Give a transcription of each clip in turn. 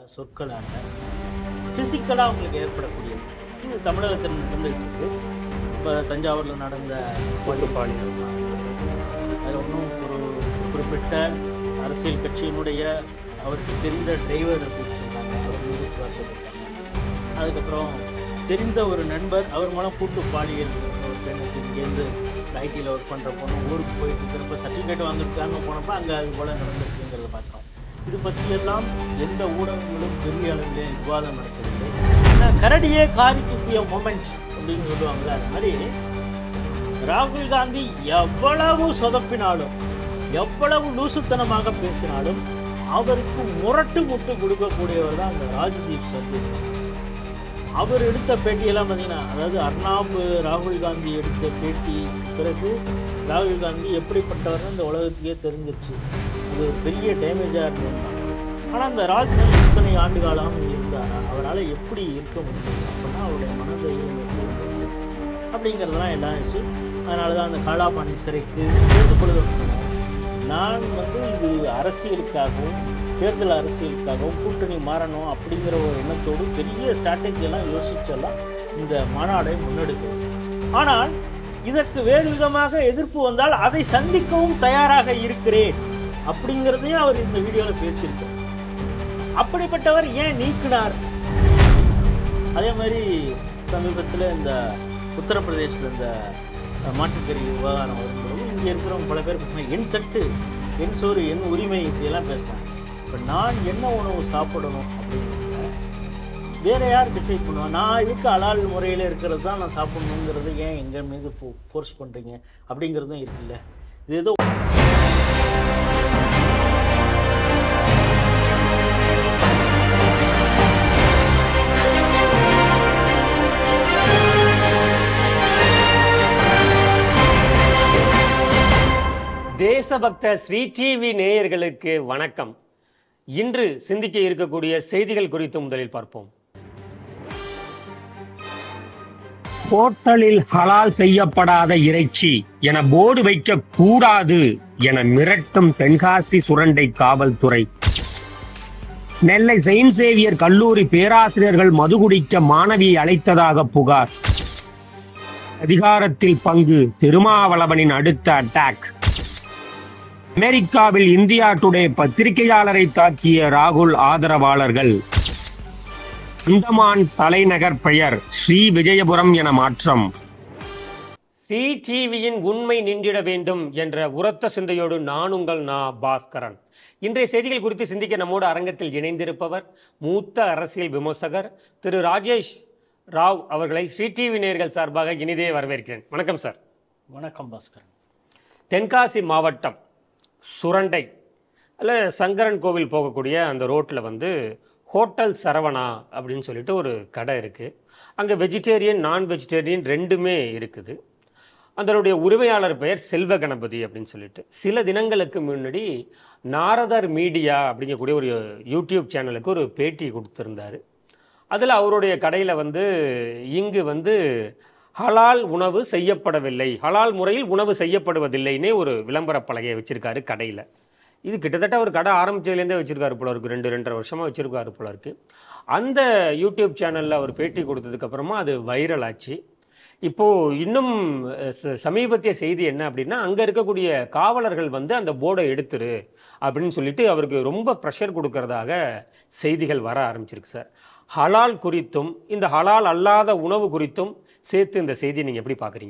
சொற்களாக ஃபிசிக்கலாக அவங்களுக்கு ஏற்படக்கூடியது இது தமிழகத்தில் நடந்துகிட்டு இருக்கு இப்போ தஞ்சாவூரில் நடந்த பாட்டுப்பாடி அதில் ஒன்றும் ஒரு குறிப்பிட்ட அரசியல் கட்சியினுடைய அவருக்கு தெரிந்த டிரைவர் அப்படின்னு சொன்னாங்க அவர் மீது புகார் சொல்லியிருக்காங்க அதுக்கப்புறம் தெரிந்த ஒரு நண்பர் அவர் மூலம் கூட்டு பாலியல் ஒரு பெண்ணுக்கு இங்கேருந்து ஐடியில் ஒர்க் பண்ணுற பொண்ணு ஊருக்கு போயிட்டு இருக்கிறப்ப சர்டிஃபிகேட் வாங்கியிருக்காங்க போனப்போ அங்கே அது போல் நடந்திருக்குங்கிறத பார்த்தோம் இது பற்றியெல்லாம் எந்த ஊடகங்களும் பெரிய அளவிலே விவாதம் நடக்கவில்லை ஆனா, கரடியே காரி துப்பிய மொமெண்ட் அப்படின்னு சொல்லுவாங்கல்ல அது மாதிரி ராகுல் காந்தி எவ்வளவு சொதப்பினாலும் எவ்வளவு லூசுத்தனமாக பேசினாலும் அவருக்கு முரட்டு முட்டு கொடுக்கக்கூடியவர் தான் அந்த ராஜ்தீப் சர்வீஸ் அவர் எடுத்த பேட்டியெல்லாம் பார்த்தீங்கன்னா அதாவது அர்னாப் ராகுல் காந்தி எடுத்த பேட்டி பிறகு ராகுல் காந்தி எப்படிப்பட்டவர்னு இந்த உலகத்துக்கே தெரிஞ்சிருச்சு அது ஒரு பெரிய டேமேஜாக இருந்தது ஆனால் அந்த ராஜ்நாத் இத்தனை ஆண்டு காலம் இருந்தாரா அவரால் எப்படி இருக்க முடியும் அப்படின்னா அவருடைய மனதைரியம் எப்படி இருந்தது? அப்படிங்கிறதெல்லாம் எல்லாம் இருந்துச்சு அதனால தான் அந்த காலாபாணி சிறைக்கு பேசும்பொழுது அவர் சொன்னார், நான் வந்து இது அரசியலுக்காகவும் தேர்தல் அரசியலுக்காகவும் கூட்டணி மாறணும் அப்படிங்கிற ஒரு எண்ணத்தோடு பெரிய strategy எல்லாம் யோசிச்செல்லாம் இந்த மாநாடை முன்னெடுக்கிறோம் ஆனால் இதற்கு வேறு விதமாக எதிர்ப்பு வந்தால் அதை சந்திக்கவும் தயாராக இருக்கிறேன் அப்படிங்கிறதையும் அவர் இந்த வீடியோவில் பேசியிருக்கார் அப்படிப்பட்டவர் ஏன் நீக்கினார் அதே மாதிரி சமீபத்தில் இந்த உத்தரப்பிரதேசத்தில் இந்த மாட்டுக்கறி விவகாரம் வரும்போது இங்கே இருக்கிறவங்க பல பேர் பேசுகிறாங்க என் தட்டு என் சோறு என் உரிமை இப்படியெல்லாம் பேசுகிறாங்க இப்போ நான் என்ன உணவு சாப்பிடணும் அப்படிங்கிறத வேற யார் டிசைட் பண்ணுவா நான் இதுக்கு அலால் முறையில் இருக்கிறது தான் நான் சாப்பிடணுங்கிறது ஏன் எங்கள் மீது ஃபோர்ஸ் பண்ணுறீங்க அப்படிங்கிறதும் இருக்குல்ல இது ஏதோ தேசபக்த ஸ்ரீ டிவி நேயர்களுக்கு வணக்கம் இன்று சிந்திக்க இருக்கக்கூடிய செய்திகள் குறித்து முதலில் பார்ப்போம் ஹோட்டலில் ஹலால் செய்யப்படாத இறைச்சி என போர்டு வைக்க கூடாது என மிரட்டும் தென்காசி சுரண்டை காவல்துறை நெல்லை செயின்ட் சேவியர் கல்லூரி பேராசிரியர்கள் மது குடிக்க மாணவியை அழைத்ததாக புகார் அதிகாரத்தில் பங்கு திருமாவளவனின் அடுத்த அட்டாக் அமெரிக்காவில் இந்தியா டுடே பத்திரிகையாளரை தாக்கிய ராகுல் ஆதரவாளர்கள் அந்தமான் தலைநகர் பெயர் ஸ்ரீ விஜயபுரம் என மாற்றம் ஸ்ரீ டிவியின் உண்மை நின்றிட வேண்டும் என்ற உரத்த சிந்தையோடு நான் உங்கள் நா பாஸ்கரன் இன்றைய செய்திகள் குறித்து சிந்திக்க நம்மோடு அரங்கத்தில் இணைந்திருப்பவர் மூத்த அரசியல் விமர்சகர் திரு ராஜேஷ் ராவ் அவர்களை ஸ்ரீ டிவி நேயர்கள் சார்பாக இனிதே வரவேற்கிறேன் வணக்கம் சார் வணக்கம் பாஸ்கரன் தென்காசி மாவட்டம் சுரண்டை அல்ல சங்கரன் கோவில் போகக்கூடிய அந்த ரோட்டில் வந்து ஹோட்டல் சரவணா அப்படின்னு சொல்லிட்டு ஒரு கடை இருக்குது அங்கே வெஜிடேரியன் நான் வெஜிடேரியன் ரெண்டுமே இருக்குது அதனுடைய உரிமையாளர் பெயர் செல்வ கணபதி அப்படின்னு சொல்லிட்டு சில தினங்களுக்கு முன்னாடி நாரதர் மீடியா அப்படிங்கக்கூடிய ஒரு யூடியூப் சேனலுக்கு ஒரு பேட்டி கொடுத்துருந்தாரு அதில் அவருடைய கடையில் வந்து இங்கு வந்து ஹலால் உணவு செய்யப்படவில்லை ஹலால் முறையில் உணவு செய்யப்படுவதில்லைன்னே ஒரு விளம்பர பலகையை வச்சிருக்காரு கடையில் இது கிட்டத்தட்ட ஒரு கடை ஆரம்பிச்சதுலேருந்தே வச்சிருக்காரு போல இருக்கு ரெண்டு ரெண்டரை வருஷமாக வச்சிருக்காரு போல இருக்கு அந்த யூடியூப் சேனலில் அவர் பேட்டி கொடுத்ததுக்கப்புறமா அது வைரல் ஆச்சு இப்போது இன்னும் அஹ், ச- சமீபத்திய செய்தி என்ன அப்படின்னா அங்கே இருக்கக்கூடிய காவலர்கள் வந்து அந்த போர்டை எடுத்துரு அப்படின்னு சொல்லிட்டு அவருக்கு ரொம்ப ப்ரெஷர் கொடுக்கறதாக செய்திகள் வர ஆரம்பிச்சிருக்கு சார் ஹலால் குறித்தும் இந்த ஹலால் அல்லாத உணவு குறித்தும் சேர்த்து இந்த செய்தியை நீங்கள் எப்படி பார்க்குறீங்க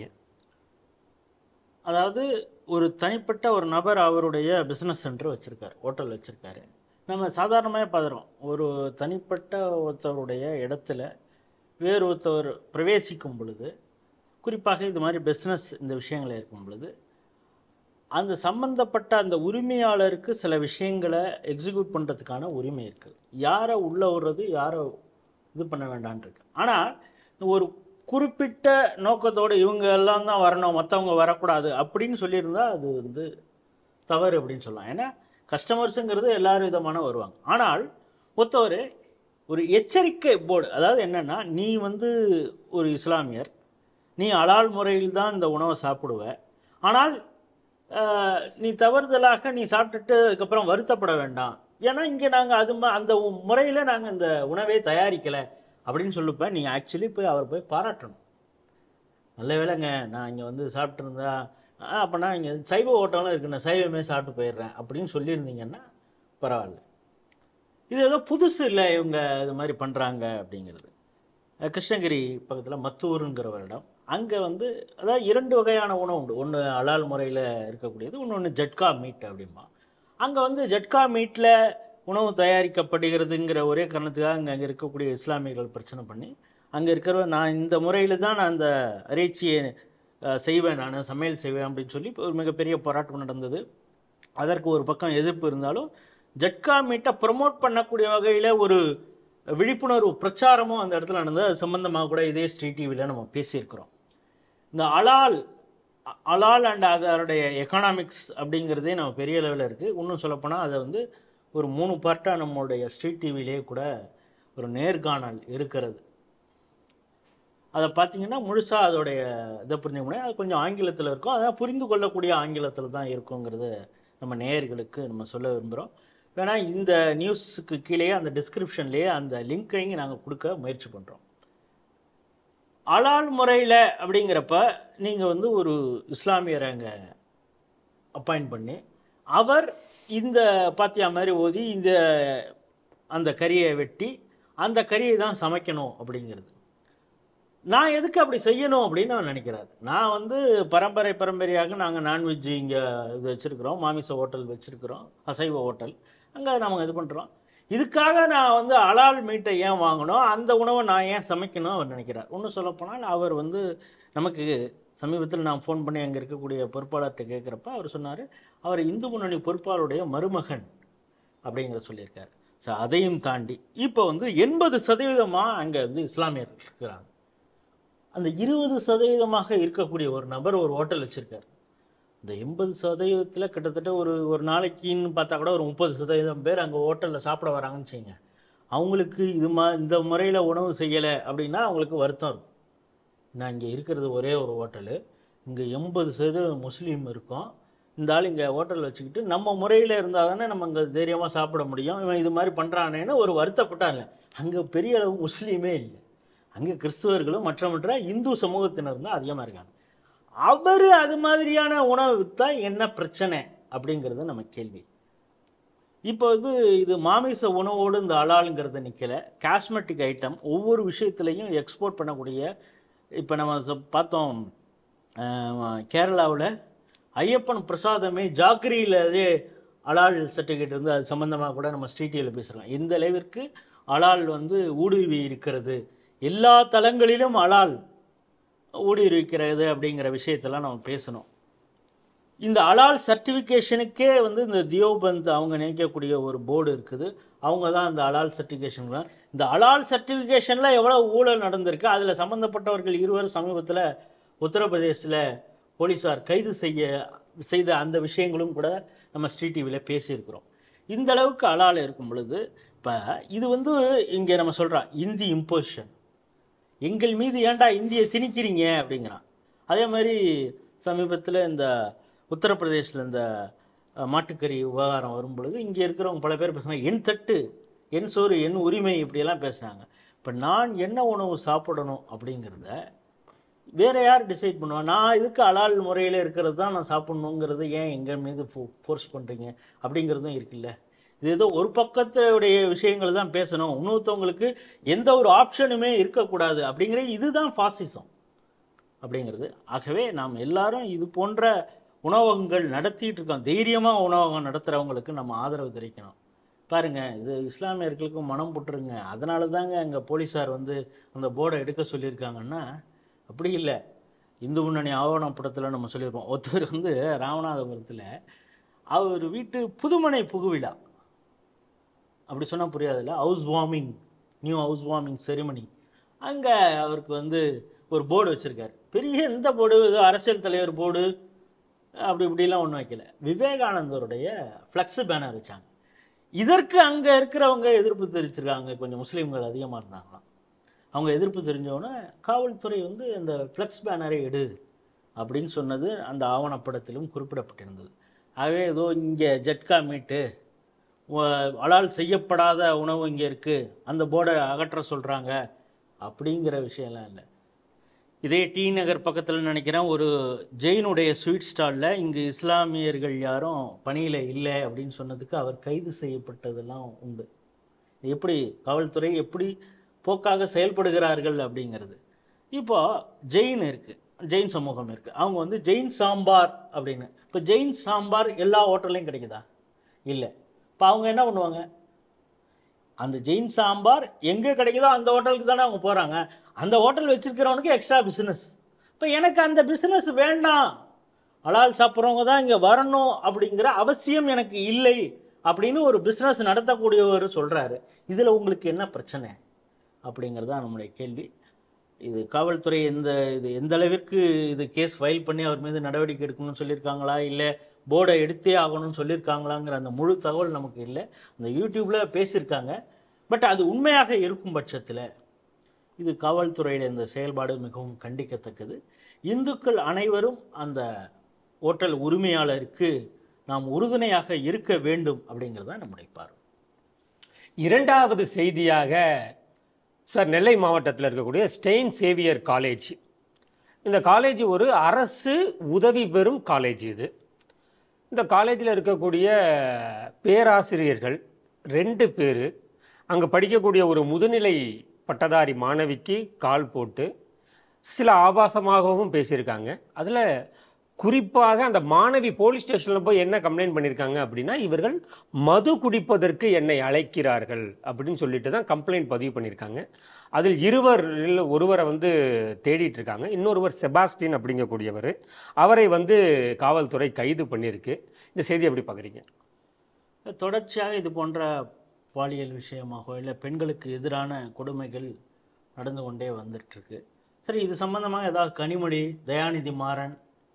அதாவது ஒரு தனிப்பட்ட ஒரு நபர் அவருடைய பிஸ்னஸ் சென்டர் வச்சுருக்காரு ஹோட்டல் வச்சுருக்காரு நம்ம சாதாரணமாக பார்க்குறோம் ஒரு தனிப்பட்ட ஒருத்தருடைய இடத்துல வேறு ஒருத்தவர் பிரவேசிக்கும் பொழுது குறிப்பாக இது மாதிரி பிஸ்னஸ் இந்த விஷயங்கள் இருக்கும் பொழுது அந்த சம்பந்தப்பட்ட அந்த உரிமையாளருக்கு சில விஷயங்களை எக்ஸிக்யூட் பண்ணுறதுக்கான உரிமை இருக்குது யாரை உள்ளே விடுறது யாரை இது பண்ண வேண்டான்னு இருக்கு ஆனால் ஒரு குறிப்பிட்ட நோக்கத்தோடு இவங்க எல்லாம் தான் வரணும் மற்றவங்க வரக்கூடாது அப்படின்னு சொல்லியிருந்தா அது வந்து தவறு அப்படின்னு சொல்லலாம் ஏன்னா கஸ்டமர்ஸுங்கிறது எல்லாரும் விதமான வருவாங்க ஆனால் ஒருத்தவர் ஒரு எச்சரிக்கை போர்டு அதாவது என்னன்னா நீ வந்து ஒரு இஸ்லாமியர் நீ அலால் முறையில் தான் இந்த உணவை சாப்பிடுவ ஆனால் ஆஹ், நீ தவறுதலாக நீ சாப்பிட்டுட்டு அதுக்கப்புறம் வருத்தப்பட வேண்டாம் ஏன்னா இங்கே நாங்கள் அது ம- அந்த முறையில் நாங்கள் இந்த உணவே தயாரிக்கலை அப்படின்னு சொல்லிப்ப நீங்கள் ஆக்சுவலி போய் அவர் போய் பாராட்டணும் நல்ல வேளைங்க நான் இங்கே வந்து சாப்பிட்ருந்தா அப்போனா இங்கே சைவ ஓட்டம்லாம் இருக்கு நான் சைவமே சாப்பிட்டு போயிடுறேன் அப்படின்னு சொல்லியிருந்தீங்கன்னா பரவாயில்ல இது ஏதோ புதுசு இல்லை இவங்க இது மாதிரி பண்ணுறாங்க அப்படிங்கிறது அஹ் கிருஷ்ணகிரி பக்கத்தில் மத்தூருங்கிற ஒரு இடம் அங்கே வந்து அதாவது இரண்டு வகையான உணவு உண்டு ஒன்று அலால் முறையில் இருக்கக்கூடியது இன்னொன்று ஜட்கா மீட் அப்படிம்பா அங்கே வந்து ஜட்கா மீட்டில் உணவு தயாரிக்கப்படுகிறதுங்கிற ஒரே காரணத்துக்காக அங்கே அங்கே இருக்கக்கூடிய இஸ்லாமியர்கள் பிரச்சனை பண்ணி அங்கே இருக்கிற நான் இந்த முறையில் தான் நான் அந்த இறைச்சியை அஹ், செய்வேன் நான் சமையல் செய்வேன் அப்படின்னு சொல்லி ஒரு மிகப்பெரிய போராட்டம் நடந்தது அதற்கு ஒரு பக்கம் எதிர்ப்பு இருந்தாலும் ஜட்கா மீட்டை ப்ரமோட் பண்ணக்கூடிய வகையில் ஒரு விழிப்புணர்வு பிரச்சாரமும் அந்த இடத்துல நடந்தது அது சம்பந்தமாக கூட இதே ஸ்ட்ரீட் டிவியில் நம்ம பேசியிருக்கிறோம் இந்த அலால் அ- அலால் அண்ட் அதனுடைய எக்கனாமிக்ஸ் அப்படிங்கிறதே நம்ம பெரிய லெவலில் இருக்குது இன்னும் சொல்லப்போனால் அதை வந்து ஒரு மூணு பார்ட்டாக நம்மளுடைய ஸ்ட்ரீட் டிவிலே கூட ஒரு நேர்காணல் இருக்கிறது அதை பார்த்தீங்கன்னா முழுசாக அதோடைய இதை புரிஞ்சுக்க முடியும் அது கொஞ்சம் ஆங்கிலத்தில் இருக்கும் அதான் புரிந்து கொள்ளக்கூடிய ஆங்கிலத்தில் தான் இருக்குங்கிறது நம்ம நேயர்களுக்கு நம்ம சொல்ல விரும்புகிறோம் வேணா இந்த நியூஸுக்கு கீழே அந்த டிஸ்கிரிப்ஷன்லேயே அந்த லிங்கையும் நாங்கள் கொடுக்க முயற்சி பண்ணுறோம் அலால் முறையில் அப்படிங்கிறப்ப நீங்கள் வந்து ஒரு இஸ்லாமியரை அங்கே அப்பாயிண்ட் பண்ணி அவர் இந்த பாத்தியா மாதிரி ஓதி இந்த அந்த கறியை வெட்டி அந்த கறியை தான் சமைக்கணும் அப்படிங்கிறது நான் எதுக்கு அப்படி செய்யணும் அப்படின்னு நான் நினைக்கிறாரு நான் வந்து பரம்பரை பரம்பரையாக நாங்கள் நான்வெஜ் இங்கே இது வச்சுருக்கிறோம் மாமிச ஹோட்டல் வச்சுருக்கிறோம் அசைவ ஹோட்டல் அங்கே நம்ம இது பண்ணுறோம் இதுக்காக நான் வந்து அலால் மீட்டை ஏன் வாங்கணும் அந்த உணவை நான் ஏன் சமைக்கணும் அவர் நினைக்கிறார் ஒன்றும் சொல்லப்போனால் அவர் வந்து நமக்கு சமீபத்தில் நான் ஃபோன் பண்ணி அங்கே இருக்கக்கூடிய பொறுப்பாளர்கிட்ட கேட்குறப்ப அவர் சொன்னார் அவர் இந்து முன்னணி பொறுப்பாளருடைய மருமகன் அப்படிங்கிற சொல்லியிருக்காரு ஸோ அதையும் தாண்டி இப்போ வந்து எண்பது சதவீதமாக அங்கே வந்து இஸ்லாமியர்கள் இருக்கிறாங்க அந்த இருபது சதவீதமாக இருக்கக்கூடிய ஒரு நபர் ஒரு ஹோட்டல் வச்சிருக்காரு இந்த எண்பது சதவீதத்தில் கிட்டத்தட்ட ஒரு ஒரு நாளைக்குன்னு பார்த்தா கூட ஒரு முப்பது சதவீதம் பேர் அங்கே ஹோட்டலில் சாப்பிட வராங்கன்னு வச்சுங்க அவங்களுக்கு இது மா இந்த முறையில் உணவு செய்யலை அப்படின்னா அவங்களுக்கு வருத்தம் இருக்கும் நான் இங்கே இருக்கிறது ஒரே ஒரு ஹோட்டலு இங்கே எண்பது சதவீதம் முஸ்லீம் இருக்கும் இந்த ஆள் இங்கே ஹோட்டல் வச்சுக்கிட்டு நம்ம முறையில் இருந்தால் தானே நம்ம இங்கே தைரியமாக சாப்பிட முடியும் இவன் இது மாதிரி பண்ணுறானேன்னு ஒரு வருத்தப்பட்டாங்க அங்கே பெரிய அளவு முஸ்லீமே இல்லை அங்கே கிறிஸ்துவர்களும் மற்ற மற்ற இந்து சமூகத்தினர் தான் அதிகமாக இருக்காங்க அவர் அது மாதிரியான உணவு விற்றா என்ன பிரச்சனை அப்படிங்கிறது நம்ம கேள்வி இப்போ வந்து இது மாமிச உணவோடு இந்த அலாலுங்கிறது நிற்கல காஸ்மெட்டிக் ஐட்டம் ஒவ்வொரு விஷயத்துலையும் எக்ஸ்போர்ட் பண்ணக்கூடிய இப்போ நம்ம ச- பார்த்தோம் கேரளாவில் ஐயப்பன் பிரசாதமே ஜாக்கிரியில் அதே அலால் சர்டிஃபிகேட் இருந்து அது சம்மந்தமாக கூட நம்ம ஸ்ட்ரீட்டியில் பேசலாம் இந்த அளவிற்கு அலால் வந்து ஊடுருவி இருக்கிறது எல்லா தளங்களிலும் அலால் ஊடுருவிக்கிறது அப்படிங்கிற விஷயத்தெல்லாம் நம்ம பேசணும் இந்த அலால் சர்டிஃபிகேஷனுக்கே வந்து இந்த தியோபந்த் அவங்க நினைக்கக்கூடிய ஒரு போர்டு இருக்குது அவங்க தான் இந்த அலால் சர்டிஃபிகேஷன் இந்த அலால் சர்டிஃபிகேஷனில் எவ்வளோ ஊழல் நடந்திருக்கு அதில் சம்மந்தப்பட்டவர்கள் இருவர் சமீபத்தில் உத்தரப்பிரதேசில் போலீஸார் கைது செய்ய செய்த அந்த விஷயங்களும் கூட நம்ம ஸ்ட்ரீட் டிவியில் பேசியிருக்கிறோம் இந்த அளவுக்கு அலால் இருக்கும் பொழுது இப்போ இது வந்து இங்கே நம்ம சொல்கிறோம் இந்தி இம்போசிஷன் எங்கள் மீது ஏன்டா இந்தியை திணிக்கிறீங்க அப்படிங்கிறான் அதே மாதிரி சமீபத்தில் இந்த உத்தரப்பிரதேசில் இந்த அஹ், மாட்டுக்கறி விவகாரம் வரும் பொழுது இங்கே இருக்கிறவங்க பல பேர் பேசுகிறாங்க என் தட்டு என் சோறு என் உரிமை இப்படியெல்லாம் பேசுகிறாங்க இப்போ நான் என்ன உணவு சாப்பிடணும் அப்படிங்கிறத வேற யார் டிசைட் பண்ணுவா நான் இதுக்கு அலால் முறையில் இருக்கிறது தான் நான் சாப்பிடணுங்கிறது ஏன் எங்கள் மீது ஃபோர்ஸ் பண்ணுறீங்க அப்படிங்கிறதும் இருக்குல்ல இது ஏதோ ஒரு பக்கத்துடைய விஷயங்கள் தான் பேசணும் இன்னொருத்தவங்களுக்கு எந்த ஒரு ஆப்ஷனுமே இருக்கக்கூடாது அப்படிங்கிற இதுதான் ஃபாசிசம் அப்படிங்கிறது ஆகவே நாம் எல்லாரும் இது போன்ற உணவகங்கள் நடத்திட்டு இருக்கோம் தைரியமாக உணவகம் நடத்துகிறவங்களுக்கு நம்ம ஆதரவு தெரிவிக்கணும் பாருங்க இது இஸ்லாமியர்களுக்கு மனம் புட்டுருங்க அதனால தாங்க அங்கே போலீஸார் வந்து அந்த போர்டை எடுக்க சொல்லியிருக்காங்கன்னா அப்படி இல்லை இந்து முன்னணி ஆவணப்படத்தில் நம்ம சொல்லியிருப்போம் ஒருத்தர் வந்து ராமநாதபுரத்தில் அவர் வீட்டு புதுமனை புகுவிழா அப்படி சொன்னால் புரியாதுல்ல house warming new house warming ceremony அங்கே அவருக்கு வந்து ஒரு போர்டு வச்சுருக்காரு பெரிய எந்த போர்டு ஏதோ அரசியல் தலைவர் போர்டு அப்படி இப்படிலாம் ஒன்றும் வைக்கல விவேகானந்தருடைய ஃப்ளக்ஸ் பேனர் வச்சாங்க இதற்கு அங்கே இருக்கிறவங்க எதிர்ப்பு தெரிவிச்சிருக்காங்க கொஞ்சம் முஸ்லீம்கள் அதிகமாக இருந்தாங்களாம் அவங்க எதிர்ப்பு தெரிஞ்சவொன்னே காவல்துறை வந்து அந்த ஃப்ளக்ஸ் பேனரை எடு அப்படின்னு சொன்னது அந்த ஆவணப்படத்திலும் குறிப்பிடப்பட்டிருந்தது ஆகவே ஏதோ இங்கே ஜட்கா மீட்டு உ- ஹலால் செய்யப்படாத உணவு இங்கே இருக்குது அந்த போர்டை அகற்ற சொல்கிறாங்க அப்படிங்கிற விஷயம்லாம் இல்லை இதே டி நகர் பக்கத்தில் நினைக்கிறேன் ஒரு ஜெயினுடைய ஸ்வீட் ஸ்டாலில் இங்கு இஸ்லாமியர்கள் யாரும் பணியில் இல்லை அப்படின்னு சொன்னதுக்கு அவர் கைது செய்யப்பட்டதெல்லாம் உண்டு எப்படி காவல்துறை எப்படி போக்காக செயல்படுகிறார்கள் அப்படிங்கிறது இப்போ ஜெயின் இருக்குது ஜெயின் சமூகம் இருக்குது அவங்க வந்து ஜெயின் சாம்பார் அப்படின்னு இப்போ ஜெயின் சாம்பார் எல்லா ஹோட்டல்லையும் கிடைக்குதா இல்லை இப்போ அவங்க என்ன பண்ணுவாங்க அந்த ஜெயின் சாம்பார் எங்கே கிடைக்குதோ அந்த ஹோட்டலுக்கு தானே அவங்க போகிறாங்க அந்த ஹோட்டல் வச்சிருக்கிறவனுக்கு எக்ஸ்ட்ரா பிஸ்னஸ் இப்போ எனக்கு அந்த பிஸ்னஸ் வேண்டாம் ஹலால் சாப்பிட்றவங்க தான் இங்கே வரணும் அப்படிங்கிற அவசியம் எனக்கு இல்லை அப்படின்னு ஒரு பிஸ்னஸ் நடத்தக்கூடியவர் சொல்கிறாரு இதில் உங்களுக்கு என்ன பிரச்சனை அப்படிங்கிறது தான் நம்முடைய கேள்வி இது காவல்துறை எந்த இது எந்த அளவிற்கு இது கேஸ் ஃபைல் பண்ணி அவர் மீது நடவடிக்கை எடுக்கணும்னு சொல்லியிருக்காங்களா இல்லை போர்டை எடுத்தே ஆகணும்னு சொல்லியிருக்காங்களாங்கிற அந்த முழு தகவல் நமக்கு இல்லை அந்த யூடியூப்பில் பேசியிருக்காங்க பட் அது உண்மையாக இருக்கும் பட்சத்தில் இது காவல்துறையுடைய இந்த செயல்பாடு மிகவும் கண்டிக்கத்தக்கது இந்துக்கள் அனைவரும் அந்த ஓட்டல் உரிமையாளருக்கு நாம் உறுதுணையாக இருக்க வேண்டும் அப்படிங்கிறது தான் நம்முடைய பார்வை இரண்டாவது செய்தியாக சார் நெல்லை மாவட்டத்தில் இருக்கக்கூடிய ஸ்டெயின் சேவியர் காலேஜ் இந்த காலேஜ் ஒரு அரசு உதவி பெறும் காலேஜ் இது இந்த காலேஜில் இருக்கக்கூடிய பேராசிரியர்கள் ரெண்டு பேர் அங்கே படிக்கக்கூடிய ஒரு முதுநிலை பட்டதாரி மாணவிக்கு கால் போட்டு சில ஆபாசமாகவும் பேசியிருக்காங்க அதில் குறிப்பாக அந்த மாணவி போலீஸ் ஸ்டேஷனில் போய் என்ன கம்ப்ளைண்ட் பண்ணியிருக்காங்க அப்படின்னா இவர்கள் மது குடிப்பதற்கு என்னை அழைக்கிறார்கள் அப்படின்னு சொல்லிட்டு தான் கம்ப்ளைண்ட் பதிவு பண்ணியிருக்காங்க அதில் இருவர் ஒருவரை வந்து தேடிட்டு இருக்காங்க இன்னொருவர் செபாஸ்டின் அப்படிங்கக்கூடியவர் அவரை வந்து காவல்துறை கைது பண்ணியிருக்கு இந்த செய்தி எப்படி பார்க்குறீங்க தொடர்ச்சியாக இது போன்ற பாலியல் விஷயமாகவோ இல்லை பெண்களுக்கு எதிரான கொடுமைகள் நடந்து கொண்டே வந்துட்டுருக்கு சரி இது சம்பந்தமாக ஏதாவது கனிமொழி தயாநிதி மாறன்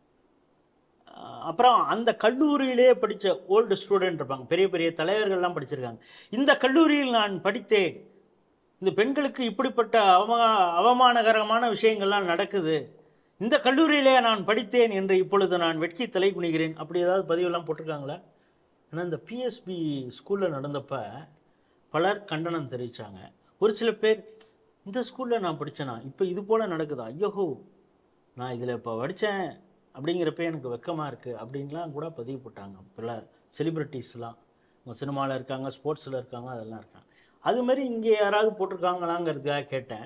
அஹ் அப்புறம் அந்த கல்லூரியிலே படித்த ஓல்டு ஸ்டூடெண்ட் இருப்பாங்க பெரிய பெரிய தலைவர்கள்லாம் படிச்சிருக்காங்க இந்த கல்லூரியில் நான் படித்தேன் இந்த பெண்களுக்கு இப்படிப்பட்ட அவமா அவமானகரமான விஷயங்கள்லாம் நடக்குது இந்த கல்லூரியிலே நான் படித்தேன் என்று இப்பொழுது நான் வெட்கி தலை குனிகிறேன் அப்படி ஏதாவது பதிவெல்லாம் போட்டிருக்காங்களா ஏன்னா இந்த பிஎஸ்பி ஸ்கூலில் நடந்தப்ப பலர் கண்டனம் தெரிவித்தாங்க ஒரு சில பேர் இந்த ஸ்கூலில் நான் படித்தேனா இப்போ இது போல் நடக்குதா ஐயோஹோ நான் இதில் இப்போ படித்தேன் அப்படிங்கிறப்ப எனக்கு வெக்கமாக இருக்குது அப்படின்லாம் கூட பதிவு போட்டாங்க பல செலிப்ரிட்டிஸ்லாம் அவங்க சினிமாவில் இருக்காங்க ஸ்போர்ட்ஸில் இருக்காங்க அதெல்லாம் இருக்காங்க அது மாதிரி இங்கே யாராவது போட்டிருக்காங்களாங்கிறதுக்காக கேட்டேன்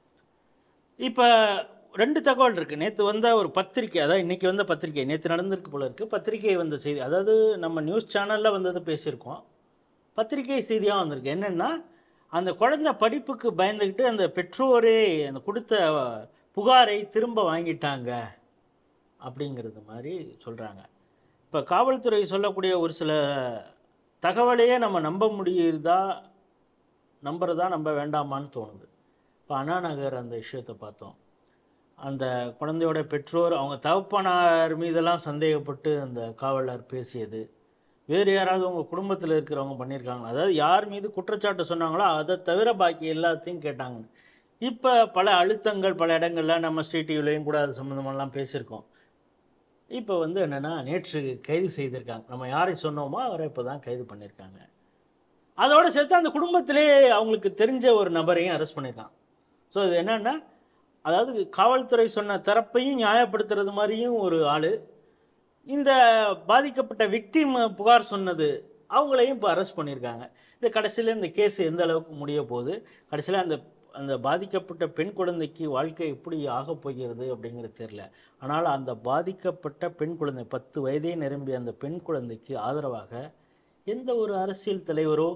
இப்போ ரெண்டு தகவல் இருக்குது நேற்று வந்த ஒரு பத்திரிக்கை அதாவது இன்றைக்கி வந்த பத்திரிக்கை நேற்று நடந்திருக்கு போல இருக்குது பத்திரிக்கை வந்த செய்தி அதாவது நம்ம நியூஸ் சேனலில் வந்தது பேசியிருக்கோம் பத்திரிக்கை செய்தியாக வந்திருக்கு என்னென்னா அந்த குழந்தை படிப்புக்கு பயந்துக்கிட்டு அந்த பெற்றோரே அந்த கொடுத்த புகாரை திரும்ப வாங்கிட்டாங்க அப்படிங்கிறது மாதிரி சொல்கிறாங்க இப்போ காவல்துறை சொல்லக்கூடிய ஒரு சில தகவலையே நம்ம நம்ப முடியுதா நம்புறதா நம்ப வேண்டாமான்னு தோணுது இப்போ அண்ணா நகர் அந்த விஷயத்தை பார்த்தோம் அந்த குழந்தையோட பெற்றோர் அவங்க தகப்பனார் மீதெல்லாம் சந்தேகப்பட்டு அந்த காவலர் பேசியது வேறு யாராவது உங்கள் குடும்பத்தில் இருக்கிறவங்க பண்ணியிருக்காங்களா அதாவது யார் மீது குற்றச்சாட்டு சொன்னாங்களோ அதை தவிர பாக்கி எல்லாத்தையும் கேட்டாங்க இப்போ பல அழுத்தங்கள் பல இடங்கள்ல நம்ம ஸ்ரீ டிவிலையும் கூட அது சம்மந்தமெல்லாம் பேசியிருக்கோம் இப்போ வந்து என்னென்னா நேற்று கைது செய்திருக்காங்க நம்ம யாரை சொன்னோமோ அவரை இப்போ தான் கைது பண்ணியிருக்காங்க அதோட சேர்த்து அந்த குடும்பத்திலே அவங்களுக்கு தெரிஞ்ச ஒரு நபரையும் அரெஸ்ட் பண்ணியிருக்காங்க ஸோ இது என்னன்னா அதாவது காவல்துறை சொன்ன தரப்பையும் நியாயப்படுத்துறது மாதிரியும் ஒரு ஆள் இந்த பாதிக்கப்பட்ட விக்டிம் புகார் சொன்னது அவங்களையும் இப்போ அரெஸ்ட் பண்ணியிருக்காங்க இது கடைசியில் இந்த கேஸ் எந்த அளவுக்கு முடிய போகுது கடைசியில் அந்த அந்த பாதிக்கப்பட்ட பெண் குழந்தைக்கு வாழ்க்கை எப்படி ஆகப் போகிறது அப்படிங்கிறது தெரியல ஆனால் அந்த பாதிக்கப்பட்ட பெண் குழந்தை பத்து வயதே நிரம்பிய அந்த பெண் குழந்தைக்கு ஆதரவாக எந்த ஒரு அரசியல் தலைவரோ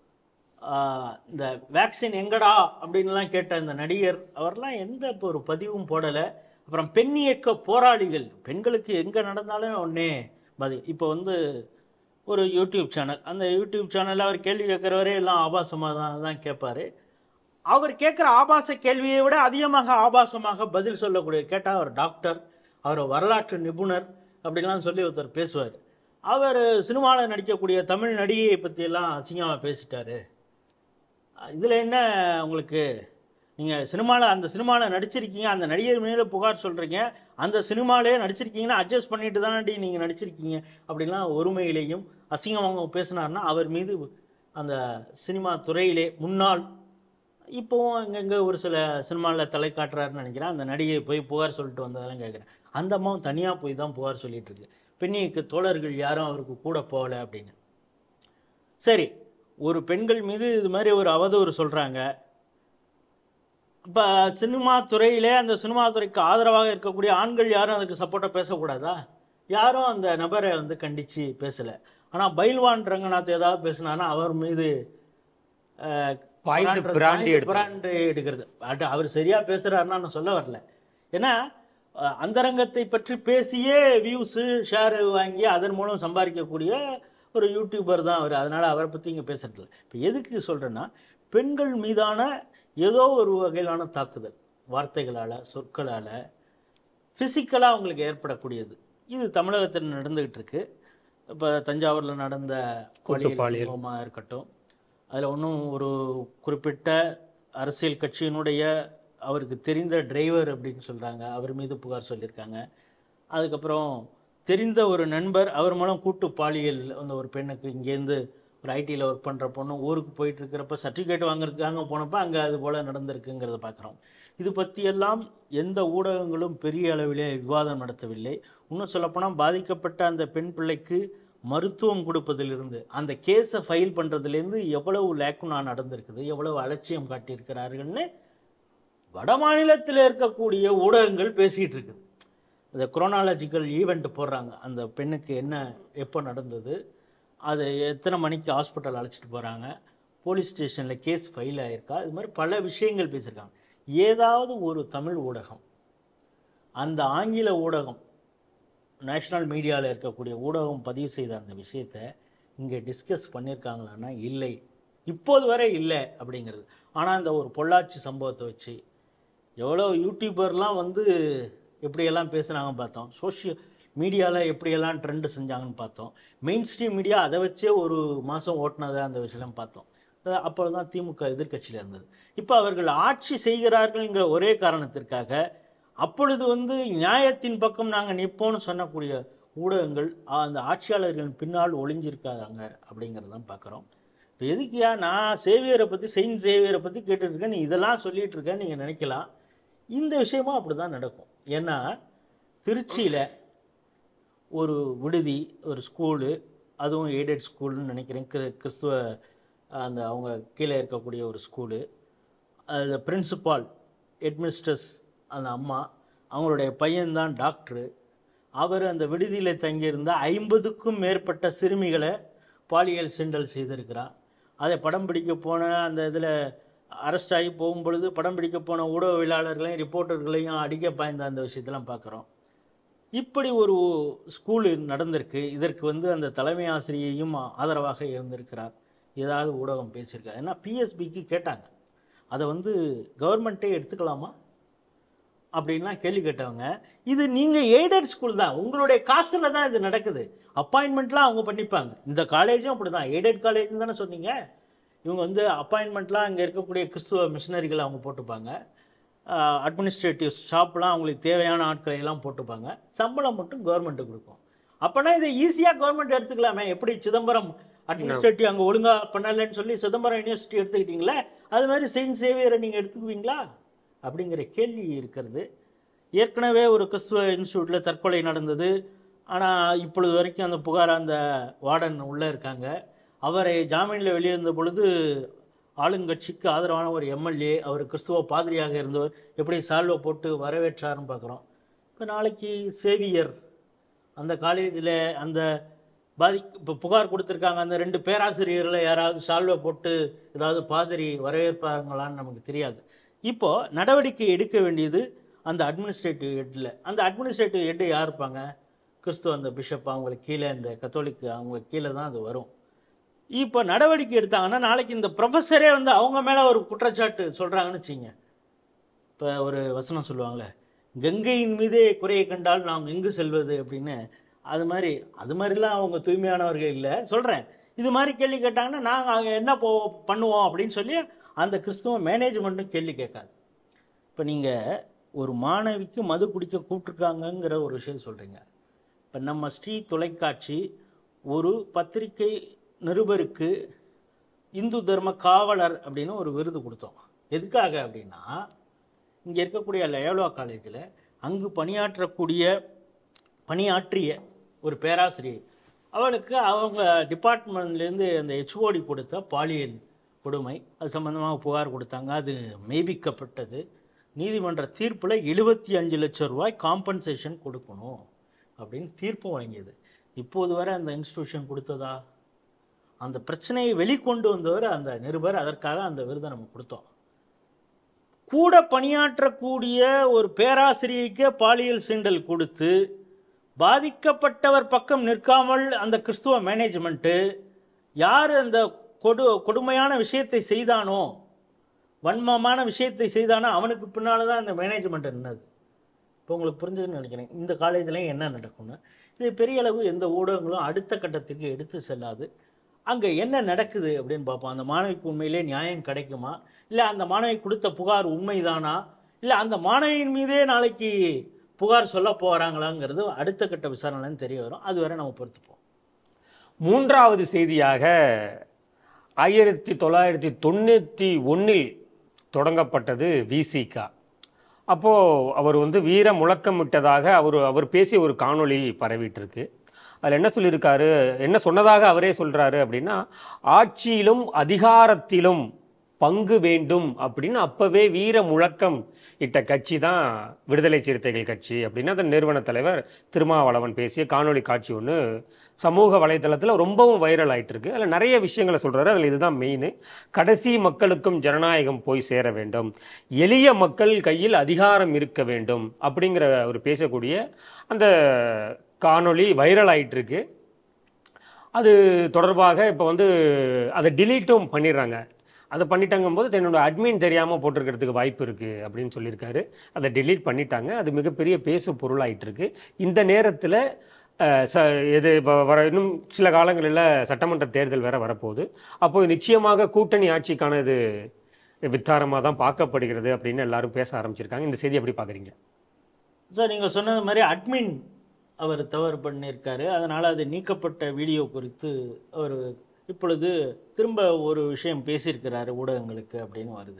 ஆஹ், இந்த வேக்சின் எங்கடா அப்படின்லாம் கேட்ட இந்த நடிகர் அவர்லாம் எந்த இப்போ ஒரு பதிவும் போடலை அப்புறம் பெண் இயக்க போராளிகள் பெண்களுக்கு எங்கே நடந்தாலும் ஒன்றே பாதி இப்போ வந்து ஒரு யூடியூப் சேனல் அந்த யூடியூப் சேனலில் அவர் கேள்வி கேட்குறவரே எல்லாம் ஆபாசமாக தான் தான் கேட்பாரு அவர் கேட்குற ஆபாச கேள்வியை விட அதிகமாக ஆபாசமாக பதில் சொல்லக்கூடிய கேட்டால் அவர் டாக்டர் அவர் வரலாற்று நிபுணர் அப்படிலாம் சொல்லி ஒருத்தர் பேசுவார் அவர் சினிமாவில் நடிக்கக்கூடிய தமிழ் நடிகையை பற்றியெல்லாம் அசிங்கமாக பேசிட்டாரு இதில் என்ன உங்களுக்கு நீங்கள் சினிமாவில் அந்த சினிமாவில் நடிச்சிருக்கீங்க அந்த நடிகர் மேலே புகார் சொல்கிறீங்க அந்த சினிமாவிலே நடிச்சிருக்கீங்கன்னா அட்ஜஸ்ட் பண்ணிட்டு தானே நீங்கள் நடிச்சிருக்கீங்க அப்படிலாம் ஒருமையிலையும் அசிங்கமாக பேசினார்னா அவர் மீது அந்த சினிமா துறையிலே முன்னாள் இப்போவும் அங்கங்கே ஒரு சில சினிமாவில் தலை காட்டுறாருன்னு நினைக்கிறேன் அந்த நடிகை போய் புகார் சொல்லிட்டு வந்ததெல்லாம் கேட்குறேன் அந்த அம்மாவும் தனியாக போய் தான் புகார் சொல்லிட்டு இருக்கு பெண்ணியக்கு தோழர்கள் யாரும் அவருக்கு கூட போகல அப்படின்னு சரி ஒரு பெண்கள் மீது இது மாதிரி ஒரு அவதூறு சொல்கிறாங்க இப்போ சினிமா துறையிலே அந்த சினிமா துறைக்கு ஆதரவாக இருக்கக்கூடிய ஆண்கள் யாரும் அதுக்கு சப்போர்ட்டாக பேசக்கூடாதா யாரும் அந்த நபரை வந்து கண்டித்து பேசலை ஆனால் பைல்வான் ரங்கநாத் ஏதாவது பேசினானா அவர் மீது அஹ், பாய்ந்து பிராண்டு- பிராண்டி எடுத்து பிராண்டு எடுக்கிறது அட் அவர் சரியா பேசுறாருன்னா நான் சொல்ல வரல ஏன்னா அஹ், அந்தரங்கத்தை பற்றி பேசியே வியூஸு ஷேர் வாங்கி அதன் மூலம் சம்பாதிக்கக்கூடிய ஒரு யூடியூபர் தான் அவர் அதனால அவரை பற்றி இங்கே பேசுறது இல்லை இப்போ எதுக்கு சொல்கிறேன்னா பெண்கள் மீதான ஏதோ ஒரு வகையிலான தாக்குதல் வார்த்தைகளால் சொற்களால் ஃபிசிக்கலாக அவங்களுக்கு ஏற்படக்கூடியது இது தமிழகத்தில் நடந்துகிட்டு இருக்கு இப்போ தஞ்சாவூரில் நடந்த கூட்டுப்பாலியல். பாலியல் சம்பவமாக இருக்கட்டும் அதில் ஒன்றும் ஒரு குறிப்பிட்ட அரசியல் கட்சியினுடைய அவருக்கு தெரிந்த டிரைவர் அப்படின்னு சொல்கிறாங்க அவர் மீது புகார் சொல்லியிருக்காங்க அதுக்கப்புறம் தெரிந்த ஒரு நண்பர் அவர் மூலம் கூட்டு பாலியல் அந்த ஒரு பெண்ணுக்கு இங்கேருந்து ஒரு ஐடியில் ஒர்க் பண்ணுற பொண்ணு ஊருக்கு போயிட்டு இருக்கிறப்ப சர்டிஃபிகேட் வாங்குறதுக்காக போனப்போ அங்கே அது போல் நடந்திருக்குங்கிறத பார்க்குறோம் இது பற்றியெல்லாம் எந்த ஊடகங்களும் பெரிய அளவிலே விவாதம் நடத்தவில்லை இன்னும் சொல்லப்போனால் பாதிக்கப்பட்ட அந்த பெண் பிள்ளைக்கு மருத்துவம் கொடுப்பதிலிருந்து அந்த கேஸை ஃபைல் பண்ணுறதுலேருந்து எவ்வளவு லேக்குனா நடந்திருக்குது எவ்வளவு அலட்சியம் காட்டியிருக்கிறார்கள்னு வட மாநிலத்தில் இருக்கக்கூடிய ஊடகங்கள் பேசிகிட்டு இருக்குது இந்த குரோனாலஜிக்கல் ஈவெண்ட் போடுறாங்க அந்த பெண்ணுக்கு என்ன எப்போ நடந்தது அது எத்தனை மணிக்கு ஹாஸ்பிட்டல் அழைச்சிட்டு போகிறாங்க போலீஸ் ஸ்டேஷனில் கேஸ் ஃபைல் ஆயிருக்கா இது மாதிரி பல விஷயங்கள் பேசியிருக்காங்க ஏதாவது ஒரு தமிழ் ஊடகம் அந்த ஆங்கில ஊடகம் நேஷ்னல் மீடியாவில் இருக்கக்கூடிய ஊடகம் பதிவு செய்த அந்த விஷயத்தை இங்கே டிஸ்கஸ் பண்ணியிருக்காங்களான்னா இல்லை இப்போது வரை இல்லை அப்படிங்கிறது ஆனால் இந்த ஒரு பொள்ளாச்சி சம்பவத்தை வச்சு எவ்வளோ யூடியூபர்லாம் வந்து எப்படியெல்லாம் பேசுனாங்க பார்த்தோம் சோஷியல் மீடியாவில் எப்படியெல்லாம் ட்ரெண்டு செஞ்சாங்கன்னு பார்த்தோம் மெயின் ஸ்ட்ரீம் மீடியா அதை வச்சே ஒரு மாதம் ஓட்டினதை அந்த விஷயம் பார்த்தோம் அப்போ தான் திமுக எதிர்க்கட்சியில் இருந்தது இப்போ அவர்கள் ஆட்சி செய்கிறார்கள்ங்கிற ஒரே காரணத்திற்காக அப்பொழுது வந்து நியாயத்தின் பக்கம் நாங்கள் நிற்போம்னு சொன்னக்கூடிய ஊடகங்கள் அந்த ஆட்சியாளர்களின் பின்னால் ஒளிஞ்சிருக்காங்க அப்படிங்கிறதான் பார்க்குறோம் இப்போ எதுக்கியா நான் சேவியரை பற்றி செயின்ட் சேவியரை பற்றி கேட்டுட்ருக்கேன் நீ இதெல்லாம் சொல்லிட்டு இருக்க நீங்கள் நினைக்கலாம் இந்த விஷயமும் அப்படி தான் நடக்கும் ஏன்னா திருச்சியில் ஒரு விடுதி ஒரு ஸ்கூலு அதுவும் எய்டட் ஸ்கூல்னு நினைக்கிறேன் கிற- கிறிஸ்துவ அந்த அவங்க கீழே இருக்கக்கூடிய ஒரு ஸ்கூலு அது பிரின்சிபால் ஹெட்மிஸ்டர்ஸ் அந்த அம்மா அவங்களுடைய பையன்தான் டாக்டரு அவர் அந்த விடுதியில் தங்கியிருந்த ஐம்பதுக்கும் மேற்பட்ட சிறுமிகளை பாலியல் சிண்டல் செய்திருக்கிறார் அதை படம் பிடிக்க போன அந்த இதில் அரெஸ்ட் ஆகி போகும்பொழுது படம் பிடிக்க போன ஊடகவியலாளர்களையும் ரிப்போர்ட்டர்களையும் அடிக்க பாய்ந்த அந்த விஷயத்தெல்லாம் பார்க்குறோம் இப்படி ஒரு ஸ்கூல் நடந்திருக்கு இதற்கு வந்து அந்த தலைமை ஆசிரியையும் ஆதரவாக இருந்திருக்கிறார் ஏதாவது ஊடகம் பேசியிருக்காரு ஏன்னா பிஎஸ்பிக்கு கேட்டாங்க அதை வந்து கவர்மெண்ட்டே எடுத்துக்கலாமா அப்படின்லாம் கேள்வி கேட்டவங்க இது நீங்கள் எய்டட் ஸ்கூல் தான் உங்களுடைய காசில் தான் இது நடக்குது அப்பாயின்மெண்ட்லாம் அவங்க பண்ணிப்பாங்க இந்த காலேஜும் அப்படி தான் எய்டட் காலேஜ்னு தானே சொன்னீங்க இவங்க வந்து அப்பாயின்மெண்ட்லாம் அங்கே இருக்கக்கூடிய கிறிஸ்துவ மிஷினரிகளை அவங்க போட்டுப்பாங்க அட்மினிஸ்ட்ரேட்டிவ் ஷாப்லாம் அவங்களுக்கு தேவையான ஆட்களை எல்லாம் போட்டுப்பாங்க சம்பளம் மட்டும் கவர்மெண்ட்டு கொடுக்கும் அப்போனா இதை ஈஸியாக கவர்மெண்ட் எடுத்துக்கலாமே எப்படி சிதம்பரம் அட்மினிஸ்ட்ரேட்டிவ் அங்கே ஒழுங்காக பண்ணலைன்னு சொல்லி சிதம்பரம் யூனிவர்சிட்டி எடுத்துக்கிட்டீங்களே அது மாதிரி செயின்ட் சேவியரை நீங்கள் எடுத்துக்குவீங்களா அப்படிங்கிற கேள்வி இருக்கிறது ஏற்கனவே ஒரு கிறிஸ்துவ இன்ஸ்டியூட்டில் தற்கொலை நடந்தது ஆனால் இப்பொழுது வரைக்கும் அந்த புகார் அந்த வார்டன் உள்ளே இருக்காங்க அவரை ஜாமீனில் வெளியிருந்த பொழுது ஆளுங்கட்சிக்கு ஆதரவான ஒரு எம்எல்ஏ அவர் கிறிஸ்துவ பாதிரியாக இருந்தவர் எப்படி சால்வை போட்டு வரவேற்றாருன்னு பார்க்குறோம் இப்போ நாளைக்கு சேவியர் அந்த காலேஜில் அந்த பாதி இப்போ புகார் கொடுத்துருக்காங்க அந்த ரெண்டு பேராசிரியர்களை யாராவது சால்வை போட்டு ஏதாவது பாதிரி வரவேற்பாங்களான்னு நமக்கு தெரியாது இப்போ நடவடிக்கை எடுக்க வேண்டியது அந்த அட்மினிஸ்ட்ரேட்டிவ் ஹெட்டில் அந்த அட்மினிஸ்ட்ரேட்டிவ் ஹெட்டு யார் இருப்பாங்க கிறிஸ்துவ அந்த பிஷப் அவங்களுக்கு கீழே இந்த கத்தோலிக்கு அவங்க கீழே தான் அது வரும் இப்போ நடவடிக்கை எடுத்தாங்கன்னா நாளைக்கு இந்த ப்ரொஃபஸரே வந்து அவங்க மேலே ஒரு குற்றச்சாட்டு சொல்கிறாங்கன்னு வச்சுங்க இப்போ ஒரு வசனம் சொல்லுவாங்களே கங்கையின் மீதே குறையை கண்டால் நாம் எங்கு செல்வது அப்படின்னு அது மாதிரி அது மாதிரிலாம் அவங்க தூய்மையானவர்கள் இல்லை சொல்கிறேன் இது மாதிரி கேள்வி கேட்டாங்கன்னா நாங்கள் அங்கே என்ன போ பண்ணுவோம் அப்படின்னு சொல்லி அந்த கிறிஸ்துவ மேனேஜ்மெண்ட்டும் கேள்வி கேட்காது இப்போ நீங்கள் ஒரு மாணவிக்கு மது குடிக்க கூப்பிட்ருக்காங்கங்கிற ஒரு விஷயம் சொல்கிறீங்க இப்போ நம்ம ஸ்ரீ தொலைக்காட்சி ஒரு பத்திரிகை நிருபருக்கு இந்து தர்ம காவலர் அப்படின்னு ஒரு விருது கொடுத்தோம் எதுக்காக அப்படின்னா இங்கே இருக்கக்கூடிய லயோலா காலேஜில் அங்கு பணியாற்றக்கூடிய பணியாற்றிய ஒரு பேராசிரியர் அவனுக்கு அவங்க டிபார்ட்மெண்ட்லேருந்து அந்த ஹெச்ஓடி கொடுத்த பாலியல் கொடுமை அது சம்பந்தமாக புகார் கொடுத்தாங்க அது மெய்பிக்கப்பட்டது நீதிமன்ற தீர்ப்பில் எழுபத்தி அஞ்சு லட்சம் ரூபாய் காம்பன்சேஷன் கொடுக்கணும் அப்படின்னு தீர்ப்பு வழங்கியது இப்போது வரை அந்த இன்ஸ்டிடியூஷன் கொடுத்ததா அந்த பிரச்சனையை வெளிக்கொண்டு வந்தவர் அந்த நிருபர் அதற்காக அந்த விருதை நம்ம கொடுத்தோம் கூட பணியாற்றக்கூடிய ஒரு பேராசிரியைக்கே பாலியல் சீண்டல் கொடுத்து பாதிக்கப்பட்டவர் பக்கம் நிற்காமல் அந்த கிறிஸ்துவ மேனேஜ்மெண்ட்டு யார் அந்த கொடு கொடுமையான விஷயத்தை செய்தானோ வன்மமான விஷயத்தை செய்தானோ அவனுக்கு பின்னால் தான் அந்த மேனேஜ்மெண்ட் நின்னது இப்போ உங்களுக்கு புரிஞ்சுதுன்னு நினைக்கிறேன் இந்த காலேஜ்லேயும் என்ன நடக்கும்னு இது பெரிய அளவு எந்த ஊடகங்களும் அடுத்த கட்டத்துக்கு எடுத்து செல்லாது அங்கே என்ன நடக்குது அப்படின்னு பார்ப்போம் அந்த மாணவிக்கு உண்மையிலே நியாயம் கிடைக்குமா இல்லை அந்த மாணவி கொடுத்த புகார் உண்மைதானா இல்லை அந்த மாணவியின் மீதே நாளைக்கு புகார் சொல்ல போகிறாங்களாங்கிறது அடுத்த கட்ட விசாரணைன்னு தெரிய வரும் அது வரை நம்ம பொறுத்துப்போம் மூன்றாவது செய்தியாக ஆயிரத்தி தொள்ளாயிரத்தி தொண்ணூற்றி ஒன்றில் தொடங்கப்பட்டது விசிகா அப்போது அவர் வந்து வீர முழக்கமிட்டதாக அவர் அவர் பேசிய ஒரு காணொளி பரவிட்டிருக்கு அதில் என்ன சொல்லியிருக்காரு என்ன சொன்னதாக அவரே சொல்கிறாரு அப்படின்னா ஆட்சியிலும் அதிகாரத்திலும் பங்கு வேண்டும் அப்படின்னு அப்பவே வீர முழக்கம் இட்ட கட்சி தான் விடுதலை சிறுத்தைகள் கட்சி அப்படின்னு அதன் நிறுவன தலைவர் திருமாவளவன் பேசிய காணொளி காட்சி ஒன்று சமூக வலைதளத்தில் ரொம்பவும் வைரல் ஆயிட்டு இருக்கு அதில் நிறைய விஷயங்களை சொல்றாரு அதில் இதுதான் மெயின் கடைசி மக்களுக்கும் ஜனநாயகம் போய் சேர வேண்டும் எளிய மக்கள் கையில் அதிகாரம் இருக்க வேண்டும் அப்படிங்கிற ஒரு பேசக்கூடிய அந்த காணொளி வைரல் ஆயிட்டு இருக்கு அது தொடர்பாக இப்போ வந்து அதை டிலீட்டும் பண்ணிடுறாங்க அதை பண்ணிட்டாங்கும் போது தன்னோட அட்மின் தெரியாமல் போட்டிருக்கிறதுக்கு வாய்ப்பு இருக்குது அப்படின்னு சொல்லியிருக்காரு அதை delete பண்ணிட்டாங்க அது மிகப்பெரிய பேசு பொருளாயிட்டு இருக்கு இந்த நேரத்தில் ச இது இப்போ வர இன்னும் சில காலங்களில் சட்டமன்ற தேர்தல் வேற வரப்போகுது அப்போது நிச்சயமாக கூட்டணி ஆட்சிக்கான இது வித்தாரமாக தான் பார்க்கப்படுகிறது அப்படின்னு எல்லாரும் பேச ஆரம்பிச்சிருக்காங்க இந்த செய்தி எப்படி பார்க்குறீங்க சார் நீங்கள் சொன்னது மாதிரி அட்மின் அவர் தவறு பண்ணியிருக்காரு அதனால் அது நீக்கப்பட்ட வீடியோ குறித்து அவர் இப்பொழுது திரும்ப ஒரு விஷயம் பேசியிருக்கிறாரு ஊடகங்களுக்கு அப்படின்னு வருது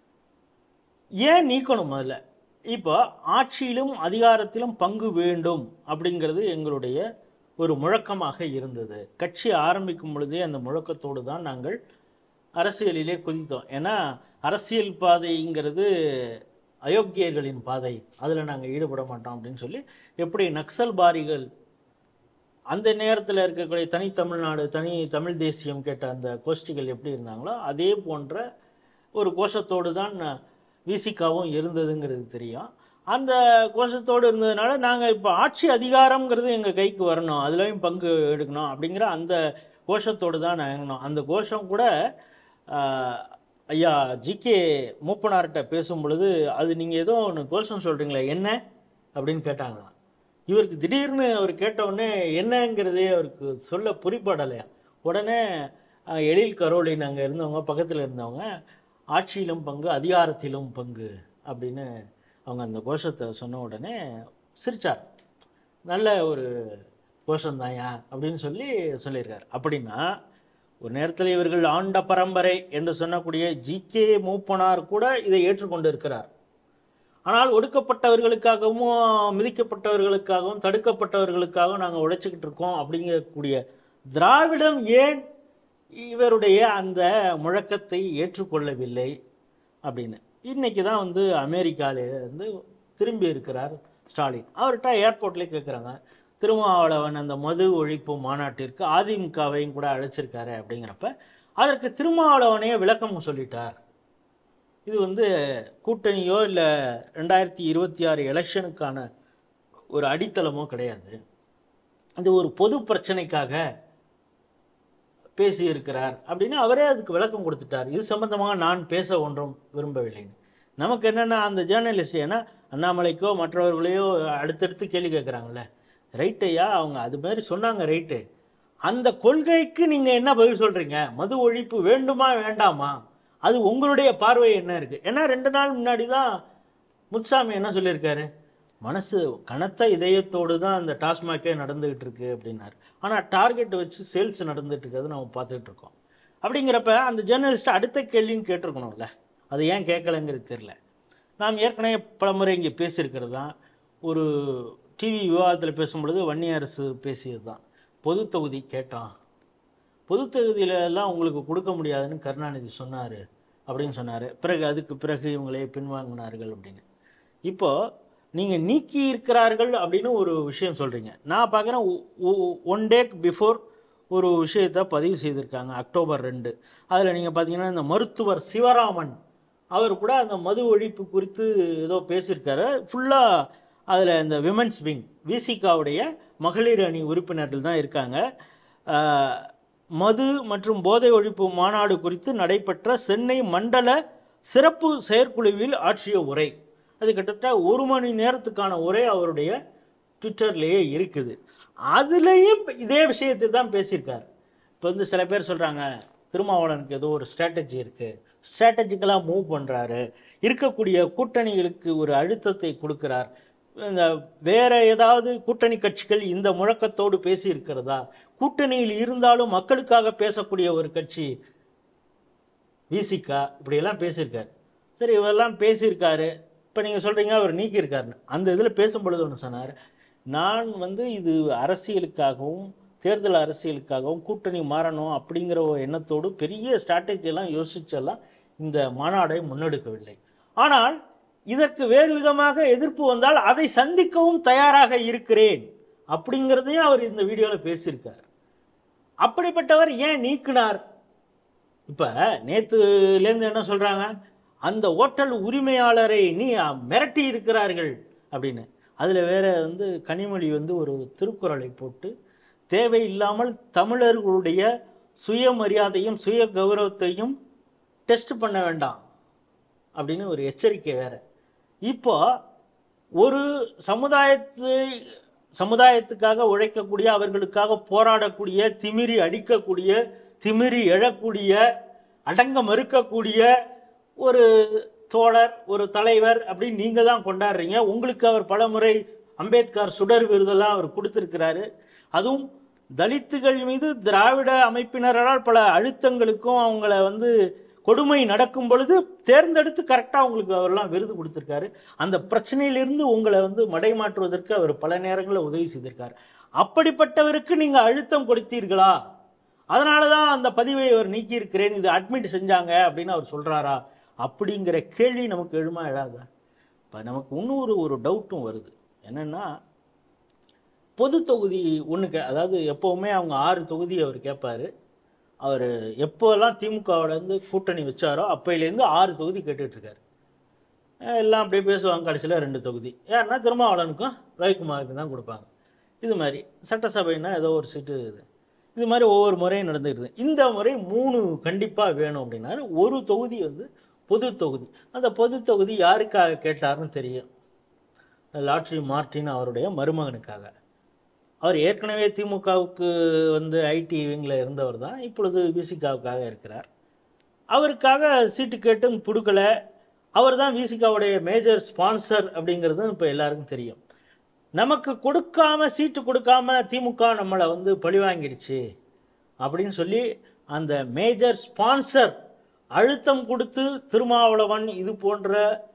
ஏன் நீக்கணும் முதல்ல இப்போ ஆட்சியிலும் அதிகாரத்திலும் பங்கு வேண்டும் அப்படிங்கிறது எங்களுடைய ஒரு முழக்கமாக இருந்தது கட்சி ஆரம்பிக்கும் பொழுதே அந்த முழக்கத்தோடு தான் நாங்கள் அரசியலிலே குதித்தோம் ஏன்னா அரசியல் பாதைங்கிறது அயோக்கியர்களின் பாதை அதில் நாங்கள் ஈடுபட மாட்டோம் அப்படின்னு சொல்லி எப்படி நக்சல் பாரிகள் அந்த நேரத்தில் இருக்கக்கூடிய தனி தமிழ்நாடு தனி தமிழ் தேசியம் கேட்ட அந்த கோஷ்டிகள் எப்படி இருந்தாங்களோ அதே போன்ற ஒரு கோஷத்தோடு தான் விசிகாவும் இருந்ததுங்கிறது தெரியும் அந்த கோஷத்தோடு இருந்ததுனால நாங்கள் இப்போ ஆட்சி அதிகாரம்ங்கிறது எங்கள் கைக்கு வரணும் அதுலேயும் பங்கு எடுக்கணும் அப்படிங்கிற அந்த கோஷத்தோடு தான் நான் இறங்கினோம் அந்த கோஷம் கூட ஆஹ், ஐயா ஜிகே மூப்பனார்கிட்ட பேசும் பொழுது அது நீங்கள் ஏதோ ஒன்று கோஷம் சொல்கிறீங்களே என்ன அப்படின்னு கேட்டாங்களாம் இவருக்கு திடீர்னு அவர் கேட்டவுடனே என்னங்கிறதே அவருக்கு சொல்ல புரிப்படலையா உடனே அஹ், எழில் கரோலின் அங்கே இருந்தவங்க பக்கத்தில் இருந்தவங்க ஆட்சியிலும் பங்கு அதிகாரத்திலும் பங்கு அப்படின்னு அவங்க அந்த கோஷத்தை சொன்ன உடனே சிரிச்சார் நல்ல ஒரு கோஷம் தாயா அப்படின்னு சொல்லி சொல்லியிருக்காரு அப்படின்னா ஒரு நேரத்தில் இவர்கள் ஆண்ட பரம்பரை என்று சொல்லக்கூடிய ஜி கே மூப்பனார் கூட இதை ஏற்றுக்கொண்டு இருக்கிறார் ஆனால் ஒடுக்கப்பட்டவர்களுக்காகவும் மிதிக்கப்பட்டவர்களுக்காகவும் தடுக்கப்பட்டவர்களுக்காகவும் நாங்கள் உழைச்சிக்கிட்டு இருக்கோம் அப்படிங்கக்கூடிய திராவிடம் ஏன் இவருடைய அந்த முழக்கத்தை ஏற்றுக்கொள்ளவில்லை அப்படின்னு இன்னைக்கு தான் வந்து அமெரிக்காவில இருந்து திரும்பி இருக்கிறார் ஸ்டாலின் அவர்கிட்ட ஏர்போர்ட்லேயே கேட்குறாங்க திருமாவளவன் அந்த மது ஒழிப்பு மாநாட்டிற்கு அதிமுகவையும் கூட அழைச்சிருக்காரு அப்படிங்கிறப்ப அதற்கு திருமாவளவனையே விளக்கம் சொல்லிட்டார் இது வந்து கூட்டணியோ இல்லை ரெண்டாயிரத்தி இருபத்தி ஆறு எலெக்ஷனுக்கான ஒரு அடித்தளமோ கிடையாது இது ஒரு பொது பிரச்சனைக்காக பேசியிருக்கிறார் அப்படின்னு அவரே அதுக்கு விளக்கம் கொடுத்துட்டார் இது சம்பந்தமாக நான் பேச ஒன்றும் விரும்பவில்லைன்னு நமக்கு என்னென்னா அந்த ஜேர்னலிஸ்ட் ஏன்னா அண்ணாமலைக்கோ மற்றவர்களையோ அடுத்தடுத்து கேள்வி கேட்குறாங்கல்ல ரைட்டையா அவங்க அது மாதிரி சொன்னாங்க ரைட்டு அந்த கொள்கைக்கு நீங்கள் என்ன பதில் சொல்கிறீங்க மது ஒழிப்பு வேண்டுமா வேண்டாமா அது உங்களுடைய பார்வை என்ன இருக்குது ஏன்னா ரெண்டு நாள் முன்னாடி தான் முத்துசாமி என்ன சொல்லியிருக்காரு மனசு கனத்த இதயத்தோடு தான் அந்த டாஸ்மாகே நடந்துகிட்டு இருக்கு அப்படின்னாரு ஆனால் டார்கெட் வச்சு சேல்ஸ் நடந்துட்டு இருக்கிறது நம்ம பார்த்துட்டு இருக்கோம் அப்படிங்கிறப்ப அந்த ஜேர்னலிஸ்ட் அடுத்த கேள்வியும் கேட்டிருக்கணும்ல அது ஏன் கேட்கலங்கிறது தெரில நாம் ஏற்கனவே பலமுறை இங்கே பேசியிருக்கிறது தான் ஒரு டிவி விவாதத்தில் பேசும்பொழுது வன்னிய அரசு பேசியது தான் பொது தொகுதி கேட்டான் பொது தொகுதியில எல்லாம் உங்களுக்கு கொடுக்க முடியாதுன்னு கருணாநிதி சொன்னார் அப்படின்னு சொன்னார் பிறகு அதுக்கு பிறகு இவங்களே பின்வாங்கினார்கள் அப்படின்னு இப்போ நீங்கள் நீக்கி இருக்கிறார்கள் அப்படின்னு ஒரு விஷயம் சொல்கிறீங்க நான் பார்க்குறேன் ஒன் டேக் பிஃபோர் ஒரு விஷயத்தை பதிவு செய்திருக்காங்க அக்டோபர் ரெண்டு அதில் நீங்கள் பார்த்தீங்கன்னா இந்த மருத்துவர் சிவராமன் அவர் கூட அந்த மது ஒழிப்பு குறித்து ஏதோ பேசியிருக்காரு ஃபுல்லாக அதில் இந்த விமென்ஸ் விங் விசிகாவுடைய மகளிர் அணி உறுப்பினர்கள் தான் இருக்காங்க ஆஹ், மது மற்றும் போதை ஒழிப்பு மாநாடு குறித்து நடைபெற்ற சென்னை மண்டல சிறப்பு செயற்குழுவில் ஆற்றிய உரை அது கிட்டத்தட்ட ஒரு மணி நேரத்துக்கான உரை அவருடைய ட்விட்டர்லேயே இருக்குது அதுலேயும் இப்ப இதே விஷயத்தை தான் பேசியிருக்காரு இப்போ வந்து சில பேர் சொல்கிறாங்க திருமாவளவனுக்கு ஏதோ ஒரு ஸ்ட்ராட்டஜி இருக்குது ஸ்ட்ராட்டஜிக்கலாக மூவ் பண்ணுறாரு இருக்கக்கூடிய கூட்டணிகளுக்கு ஒரு அழுத்தத்தை கொடுக்கிறார் இந்த வேற ஏதாவது கூட்டணி கட்சிகள் இந்த முழக்கத்தோடு பேசி இருக்கிறதா கூட்டணியில் இருந்தாலும் மக்களுக்காக பேசக்கூடிய ஒரு கட்சி விசிகா இப்படியெல்லாம் பேசியிருக்காரு சரி இவரெல்லாம் பேசியிருக்காரு இப்போ நீங்கள் சொல்கிறீங்க அவர் நீக்கியிருக்காருன்னு அந்த இதில் பேசும் பொழுது ஒன்று சொன்னார் நான் வந்து இது அரசியலுக்காகவும் தேர்தல் அரசியலுக்காகவும் கூட்டணி மாறணும் அப்படிங்கிற ஒரு எண்ணத்தோடு பெரிய strategy எல்லாம் யோசிச்செல்லாம் இந்த மாநாடை முன்னெடுக்கவில்லை ஆனால் இதற்கு வேறு விதமாக எதிர்ப்பு வந்தால் அதை சந்திக்கவும் தயாராக இருக்கிறேன் அப்படிங்கிறதையும் அவர் இந்த வீடியோவில் பேசியிருக்கார் அப்படிப்பட்டவர் ஏன் நீக்கினார் இப்ப நேத்துலேருந்து என்ன சொல்றாங்க அந்த ஓட்டல் உரிமையாளரை நீ மிரட்டி இருக்கிறார்கள் அப்படின்னு அதுல வேற வந்து கனிமொழி வந்து ஒரு திருக்குறளை போட்டு தேவையில்லாமல் தமிழர்களுடைய சுயமரியாதையும் சுய கௌரவத்தையும் டெஸ்ட் பண்ண வேண்டாம் அப்படின்னு ஒரு எச்சரிக்கை வேற இப்போ ஒரு சமுதாயத்தை சமுதாயத்துக்காக உழைக்கக்கூடிய அவர்களுக்காக போராடக்கூடிய திமிரி அடிக்கக்கூடிய திமிரி எழக்கூடிய அடங்க மறுக்கக்கூடிய ஒரு தோழர் ஒரு தலைவர் அப்படின்னு நீங்க தான் கொண்டாடுறீங்க உங்களுக்கு அவர் பலமுறை அம்பேத்கர் சுடர் விருதெல்லாம் அவர் கொடுத்திருக்கிறாரு அதுவும் தலித்துகள் மீது திராவிட அமைப்பினரால் பல அழுத்தங்களுக்கும் அவங்கள வந்து கொடுமை நடக்கும் பொழுது தேர்ந்தெடுத்து கரெக்டாக உங்களுக்கு அவரெல்லாம் விருது கொடுத்துருக்காரு அந்த பிரச்சனையிலிருந்து உங்களை வந்து மடைமாற்றுவதற்கு அவர் பல நேரங்களில் உதவி செய்திருக்காரு அப்படிப்பட்டவருக்கு நீங்க அழுத்தம் கொடுத்தீர்களா அதனால தான் அந்த பதிவை அவர் நீக்கியிருக்கிறேன் இது அட்மிட் செஞ்சாங்க அப்படின்னு அவர் சொல்றாரா அப்படிங்கிற கேள்வி நமக்கு எழுமா எழாதா இப்போ நமக்கு இன்னொரு ஒரு டவுட்டும் வருது என்னன்னா பொது தொகுதி ஒன்றுக்கு அதாவது எப்போவுமே அவங்க ஆறு தொகுதி அவர் கேட்பாரு அவர் எப்போல்லாம் திமுகவோட வந்து கூட்டணி வச்சாரோ அப்பையிலேருந்து ஆறு தொகுதி கேட்டுட்டு இருக்காரு அஹ் எல்லாம் அப்படியே பேசுவாங்க கடைசியில் ரெண்டு தொகுதி ஏன்னா திருமாவளவனுக்கும் ரவிக்குமாருக்கு தான் கொடுப்பாங்க இது மாதிரி சட்டசபைன்னா ஏதோ ஒரு சீட்டு இது இது மாதிரி ஒவ்வொரு முறையும் நடந்துகிட்டு இருக்கு. இந்த முறை மூணு கண்டிப்பாக வேணும் அப்படின்னாரு ஒரு தொகுதி வந்து பொது தொகுதி அந்த பொது தொகுதி யாருக்காக கேட்டார்னு தெரியும் லாட்ரி மார்டின் அவருடைய மருமகனுக்காக அவர் ஏற்கனவே திமுகவுக்கு வந்து ஐடி விங்கில் இருந்தவர் தான் இப்பொழுது விசிகாவுக்காக இருக்கிறார் அவருக்காக சீட்டு கேட்டும் கொடுக்கல அவர் தான் விசிகாவுடைய மேஜர் ஸ்பான்சர் அப்படிங்கிறது இப்போ எல்லாருக்கும் தெரியும் நமக்கு கொடுக்காம சீட்டு கொடுக்காம திமுக நம்மளை வந்து பழிவாங்கிடுச்சு அப்படின்னு சொல்லி அந்த மேஜர் ஸ்பான்சர் அழுத்தம் கொடுத்து திருமாவளவன் இது போன்ற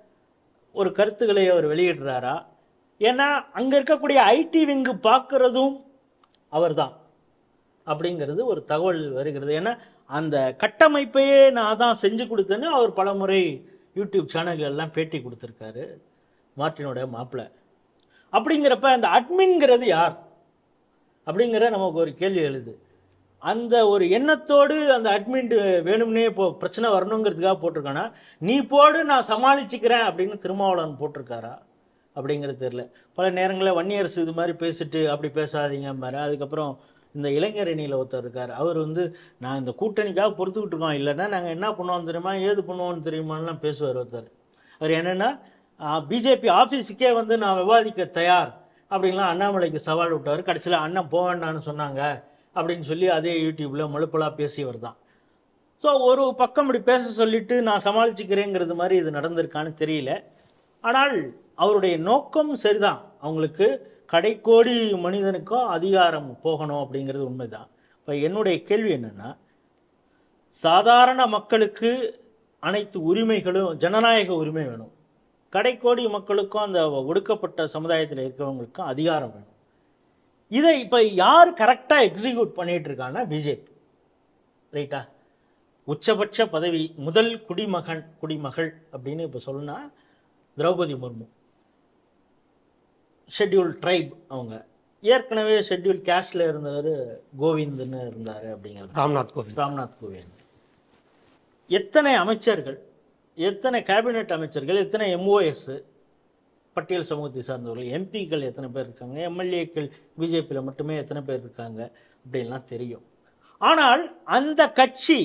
ஒரு கருத்துக்களை அவர் வெளியிடுறாரா ஏன்னா அங்க இருக்கக்கூடிய ஐடி விங்கு பார்க்கறதும் அவர்தான் அப்படிங்கிறது ஒரு தகவல் வருகிறது ஏன்னா அந்த கட்டமைப்பையே நான் தான் செஞ்சு கொடுத்தேன்னு அவர் பலமுறை யூடியூப் சேனல்கள் எல்லாம் பேட்டி கொடுத்துருக்காரு மார்ட்டினோட மாப்பிள்ளை அப்படிங்கிறப்ப அந்த அட்மின்ங்கிறது யார் அப்படிங்கிற நமக்கு ஒரு கேள்வி எழுது அந்த ஒரு எண்ணத்தோடு அந்த அட்மின் வேணும்னே இப்போ பிரச்சனை வரணுங்கிறதுக்காக போட்டிருக்கானா நீ போடு நான் சமாளிச்சுக்கிறேன் அப்படின்னு திருமாவளவன் போட்டிருக்காரா அப்படிங்கிறது தெரியல பல நேரங்களில் வன்னியரசு இது மாதிரி பேசிட்டு அப்படி பேசாதீங்க மாதிரி அதுக்கப்புறம் இந்த இளைஞர் அணியில் ஒருத்தர் இருக்கார் அவர் வந்து நான் இந்த கூட்டணிக்காக பொறுத்துக்கிட்டு இருக்கோம் இல்லைன்னா நாங்கள் என்ன பண்ணுவோம் தெரியுமா ஏது பண்ணுவோம்னு தெரியுமான்லாம் பேசுவார் ஒருத்தர் அவர் என்னென்னா பிஜேபி ஆஃபீஸுக்கே வந்து நான் விவாதிக்க தயார் அப்படின்லாம் அண்ணாமலைக்கு சவால் விட்டார் கடைசியில் அண்ணன் போக வேண்டாம்னு சொன்னாங்க அப்படின்னு சொல்லி அதே யூடியூப்பில் மழுப்பலாக பேசியவர் தான் ஸோ ஒரு பக்கம் இப்படி பேச சொல்லிட்டு நான் சமாளிச்சுக்கிறேங்கிறது மாதிரி இது நடந்திருக்கான்னு தெரியல ஆனால் அவருடைய நோக்கம் சரிதான் அவங்களுக்கு கடைக்கோடி மனிதனுக்கும் அதிகாரம் போகணும் அப்படிங்கிறது உண்மைதான் இப்போ என்னுடைய கேள்வி என்னன்னா சாதாரண மக்களுக்கு அனைத்து உரிமைகளும் ஜனநாயக உரிமை வேணும் கடைக்கோடி மக்களுக்கும் அந்த ஒடுக்கப்பட்ட சமுதாயத்தில் இருக்கிறவங்களுக்கும் அதிகாரம் வேணும் இதை இப்போ யார் கரெக்டாக எக்ஸிக்யூட் பண்ணிட்டு இருக்காங்கன்னா பிஜேபி ரைட்டா உச்சபட்ச பதவி முதல் குடிமகன் குடிமகள் அப்படின்னு இப்போ சொல்லணும்னா திரௌபதி முர்மு ஷெட்யூல் ட்ரைப் அவங்க ஏற்கனவே ஷெட்யூல் கேஸ்ட்ல இருந்தவர் கோவிந்த்னு இருந்தார் அப்படிங்கிறது ராம்நாத் கோவிந்த் ராம்நாத் கோவிந்த் எத்தனை அமைச்சர்கள் எத்தனை கேபினெட் அமைச்சர்கள் எத்தனை எம்ஓஎஸ் பட்டியல் சமூகத்தை சார்ந்தவர்கள் எம்பிக்கள் எத்தனை பேர் இருக்காங்க எம்எல்ஏக்கள் பிஜேபியில் மட்டுமே எத்தனை பேர் இருக்காங்க அப்படின்லாம் தெரியும் ஆனால் அந்த கட்சி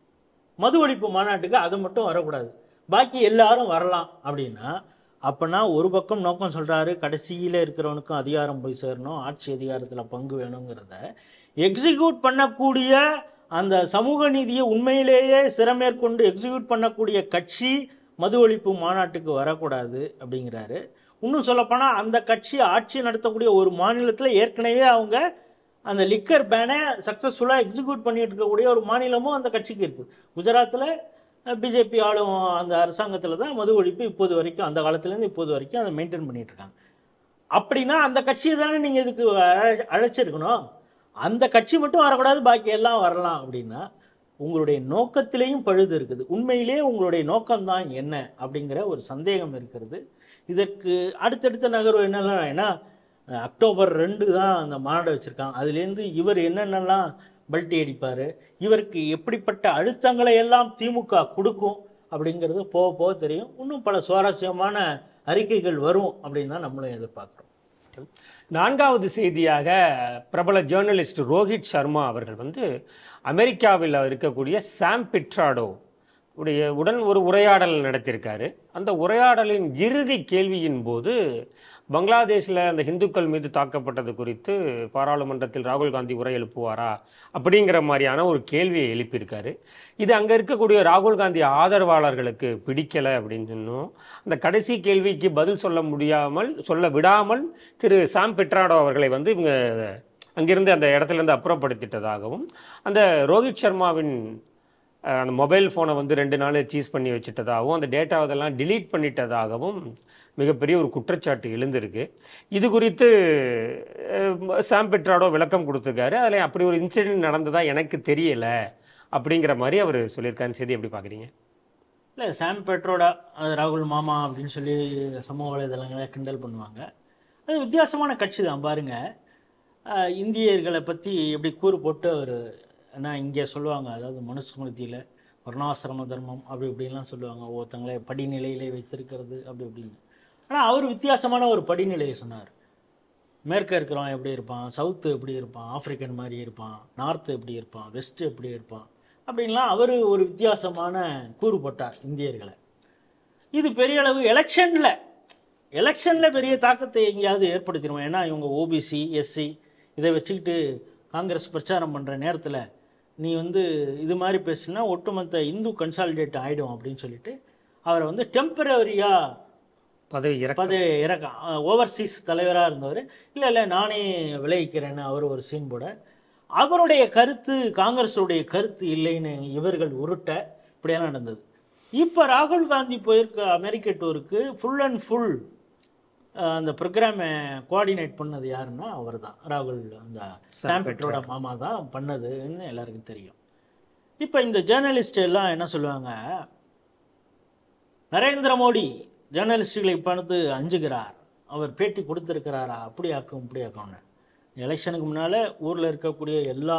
மது ஒழிப்பு மாநாட்டுக்கு அது மட்டும் வரக்கூடாது பாக்கி எல்லாரும் வரலாம் அப்படின்னா அப்பனா ஒரு பக்கம் நோக்கம் சொல்றாரு கடைசியில் இருக்கிறவனுக்கும் அதிகாரம் போய் சேரணும் ஆட்சி அதிகாரத்தில் பங்கு வேணுங்கிறத எக்ஸிக்யூட் பண்ணக்கூடிய அந்த சமூக நீதியை உண்மையிலேயே சிறமேற்கொண்டு எக்ஸிக்யூட் பண்ணக்கூடிய கட்சி மது ஒழிப்பு மாநாட்டுக்கு வரக்கூடாது அப்படிங்கிறாரு இன்னும் சொல்லப்போனால் அந்த கட்சி ஆட்சி நடத்தக்கூடிய ஒரு மாநிலத்தில் ஏற்கனவே அவங்க அந்த லிக்கர் பேனை சக்ஸஸ்ஃபுல்லாக எக்ஸிக்யூட் பண்ணிட்டு இருக்கக்கூடிய ஒரு மாநிலமும் அந்த கட்சிக்கு இருக்குது குஜராத்தில் பிஜேபி ஆளும் அந்த அரசாங்கத்தில் தான் மது ஒழிப்பு இப்போது வரைக்கும் அந்த காலத்துலேருந்து இப்போது வரைக்கும் அதை மெயின்டைன் பண்ணிட்டு இருக்காங்க அப்படின்னா அந்த கட்சியை தானே நீங்கள் இதுக்கு அழ- அழைச்சிருக்கணும் அந்த கட்சி மட்டும் வரக்கூடாது பாக்கி எல்லாம் வரலாம் அப்படின்னா உங்களுடைய நோக்கத்திலேயும் பழுது இருக்குது உண்மையிலே உங்களுடைய நோக்கம்தான் என்ன அப்படிங்கிற ஒரு சந்தேகம் இருக்கிறது இதற்கு அடுத்தடுத்த நகர்வு என்னெல்லாம் ஏன்னா அஹ், அக்டோபர் ரெண்டு தான் அந்த மாநாடு வச்சுருக்காங்க அதுலேருந்து இவர் என்னென்னலாம் பல்ட்டி அடிப்பார் இவருக்கு எப்படிப்பட்ட அழுத்தங்களை எல்லாம் திமுக கொடுக்கும் அப்படிங்கிறது போக போக தெரியும் இன்னும் பல சுவாரஸ்யமான அறிக்கைகள் வரும் அப்படின்னு தான் நம்மளும் எதிர்பார்க்குறோம் நான்காவது செய்தியாக பிரபல ஜேர்னலிஸ்ட் ரோஹித் சர்மா அவர்கள் வந்து அமெரிக்காவில் இருக்கக்கூடிய சாம் பிட்ராடோ உடைய உடன் ஒரு உரையாடல் நடத்தியிருக்காரு அந்த உரையாடலின் இறுதி கேள்வியின் போது பங்களாதேஷில் அந்த இந்துக்கள் மீது தாக்கப்பட்டது குறித்து பாராளுமன்றத்தில் ராகுல் காந்தி உரை எழுப்புவாரா அப்படிங்கிற மாதிரியான ஒரு கேள்வியை எழுப்பியிருக்காரு இது அங்கே இருக்கக்கூடிய ராகுல் காந்தி ஆதரவாளர்களுக்கு பிடிக்கலை அப்படின்னு சொன்னோம் அந்த கடைசி கேள்விக்கு பதில் சொல்ல முடியாமல் சொல்ல விடாமல் திரு சாம் பெட்ராடோ அவர்களை வந்து இவங்க அங்கிருந்து அந்த இடத்துல இருந்து அப்புறப்படுத்திட்டதாகவும் அந்த ரோஹித் சர்மாவின் அஹ், அந்த மொபைல் ஃபோனை வந்து ரெண்டு நாள் சீஸ் பண்ணி வச்சுட்டதாகவும் அந்த டேட்டா அதெல்லாம் delete பண்ணிட்டதாகவும் மிகப்பெரிய ஒரு குற்றச்சாட்டு எழுந்திருக்கு இது குறித்து அஹ், சாம் பெட்ராடோ விளக்கம் கொடுத்துருக்காரு அதில் அப்படி ஒரு இன்சிடென்ட் நடந்ததா எனக்கு தெரியல அப்படிங்கிற மாதிரி அவர் சொல்லியிருக்காரு செய்தி எப்படி பார்க்குறீங்க இல்லை சாம் பெட்ரோடா அது ராகுல் மாமா அப்படின்னு சொல்லி சமூக வலைதளங்களை கிண்டல் பண்ணுவாங்க அது வித்தியாசமான கட்சி தான் பாருங்க அஹ் இந்தியர்களை பற்றி எப்படி கூறு போட்டு அவர் ஏன்னா இங்கே சொல்லுவாங்க அதாவது மனுஸ்மிருதியில் வர்ணாசிரம தர்மம் அப்படி இப்படின்லாம் சொல்லுவாங்க ஒருத்தங்களை படிநிலையிலே வைத்திருக்கிறது அப்படி இப்படின்னு ஆனால் அவர் வித்தியாசமான ஒரு படிநிலையை சொன்னார் மேற்க இருக்கிறவன் எப்படி இருப்பான் சவுத்து எப்படி இருப்பான் ஆப்பிரிக்கன் மாதிரி இருப்பான் நார்த்து எப்படி இருப்பான் வெஸ்ட் எப்படி இருப்பான் அப்படின்லாம் அவர் ஒரு வித்தியாசமான கூறு போட்டார் இந்தியர்களை இது பெரிய அளவு எலெக்ஷனில் எலெக்ஷனில் பெரிய தாக்கத்தை எங்கேயாவது ஏற்படுத்திடுவோம் ஏன்னா இவங்க ஓபிசி எஸ்சி இதை வச்சுக்கிட்டு காங்கிரஸ் பிரச்சாரம் பண்ணுற நேரத்தில் நீ வந்து இது மாதிரி பேசுனா ஒட்டுமொத்த இந்து கன்சாலிடேட் ஆகிடும் அப்படின்னு சொல்லிட்டு அவரை வந்து டெம்பரவரியாக பதவி இறக்க பதவி இறக்கம் ஓவர்சீஸ் தலைவராக இருந்தவர் இல்லை இல்லை நானே விளைவிக்கிறேன்னு அவர் ஒரு சீன் போட அவருடைய கருத்து காங்கிரஸுடைய கருத்து இல்லைன்னு இவர்கள் உருட்ட இப்படியெல்லாம் நடந்தது இப்போ ராகுல் காந்தி போயிருக்க அமெரிக்க டூருக்கு ஃபுல் அண்ட் ஃபுல் அந்த ப்ரோக்ராமை கோஆர்டினேட் பண்ணது யாருன்னா அவர் தான் ராகுல் அந்த சாம் பெட்ரோட மாமா தான் பண்ணதுன்னு எல்லாருக்கும் தெரியும் இப்போ இந்த ஜேர்னலிஸ்ட் எல்லாம் என்ன சொல்லுவாங்க நரேந்திர மோடி ஜேர்னலிஸ்டுகளை பார்த்து அஞ்சுகிறார் அவர் பேட்டி கொடுத்துருக்கிறாரா அப்படி ஆக்கும் இப்படி ஆக்கும்னு எலெக்ஷனுக்கு முன்னால் ஊரில் இருக்கக்கூடிய எல்லா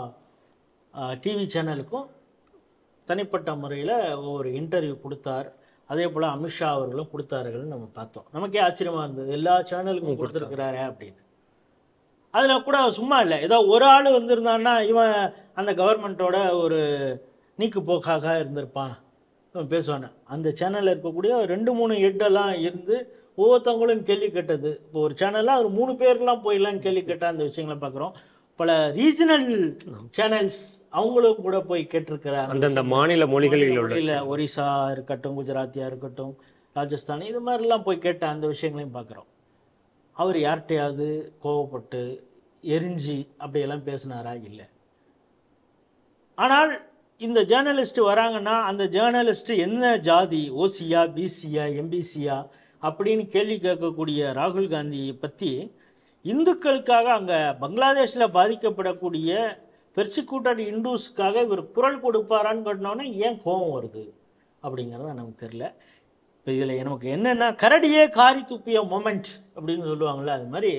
டிவி சேனலுக்கும் தனிப்பட்ட முறையில் ஒரு இன்டர்வியூ கொடுத்தார் அதே போல் அமித்ஷா அவர்களும் கொடுத்தார்கள்னு நம்ம பார்த்தோம் நமக்கே ஆச்சரியமாக இருந்தது எல்லா சேனலுக்கும் கொடுத்துருக்கிறாரே அப்படின்னு அதில் கூட சும்மா இல்லை ஏதோ ஒரு ஆள் வந்திருந்தான்னா இவன் அந்த கவர்மெண்ட்டோட ஒரு நீக்கு போக்காக இருந்திருப்பான் இவன் பேசுவானே அந்த சேனலில் இருக்கக்கூடிய ரெண்டு மூணு ஹெட்டெல்லாம் இருந்து ஒவ்வொருத்தவங்களும் கேள்வி கேட்டது இப்போ ஒரு சேனலில் ஒரு மூணு பேர்லாம் போயெல்லாம் கேள்வி கேட்ட அந்த விஷயங்களை பார்க்குறோம் பல ரீஜனல் சேனல்ஸ் அவங்களும் கூட போய் கேட்டிருக்கிறாங்க அந்தந்த மாநில மொழிகளில் உள்ள இல்ல ஒரிசா இருக்கட்டும் குஜராத்தியா இருக்கட்டும் ராஜஸ்தான் இது மாதிரிலாம் போய் கேட்ட அந்த விஷயங்களையும் பார்க்குறோம் அவர் யார்கிட்டயாவது கோவப்பட்டு எரிஞ்சு அப்படியெல்லாம் பேசினாரா இல்லை ஆனால் இந்த ஜேர்னலிஸ்ட் வராங்கன்னா அந்த ஜேர்னலிஸ்ட் என்ன ஜாதி ஓசியா பிசியா எம்பிசியா அப்படின்னு கேள்வி கேட்கக்கூடிய ராகுல் காந்தியை பற்றி இந்துக்களுக்காக அங்கே பங்களாதேஷில் பாதிக்கப்படக்கூடிய பெர்சிக்யூட்டட் இண்டூஸ்க்காக இவர் குரல் கொடுப்பாரான்னு கேட்டோன்னே ஏன் கோபம் வருது அப்படிங்கிறது நமக்கு தெரியல இப்போ இதில் நமக்கு என்னென்னா கரடியே காரி துப்பிய மொமெண்ட் அப்படின்னு சொல்லுவாங்கள்ல அது மாதிரி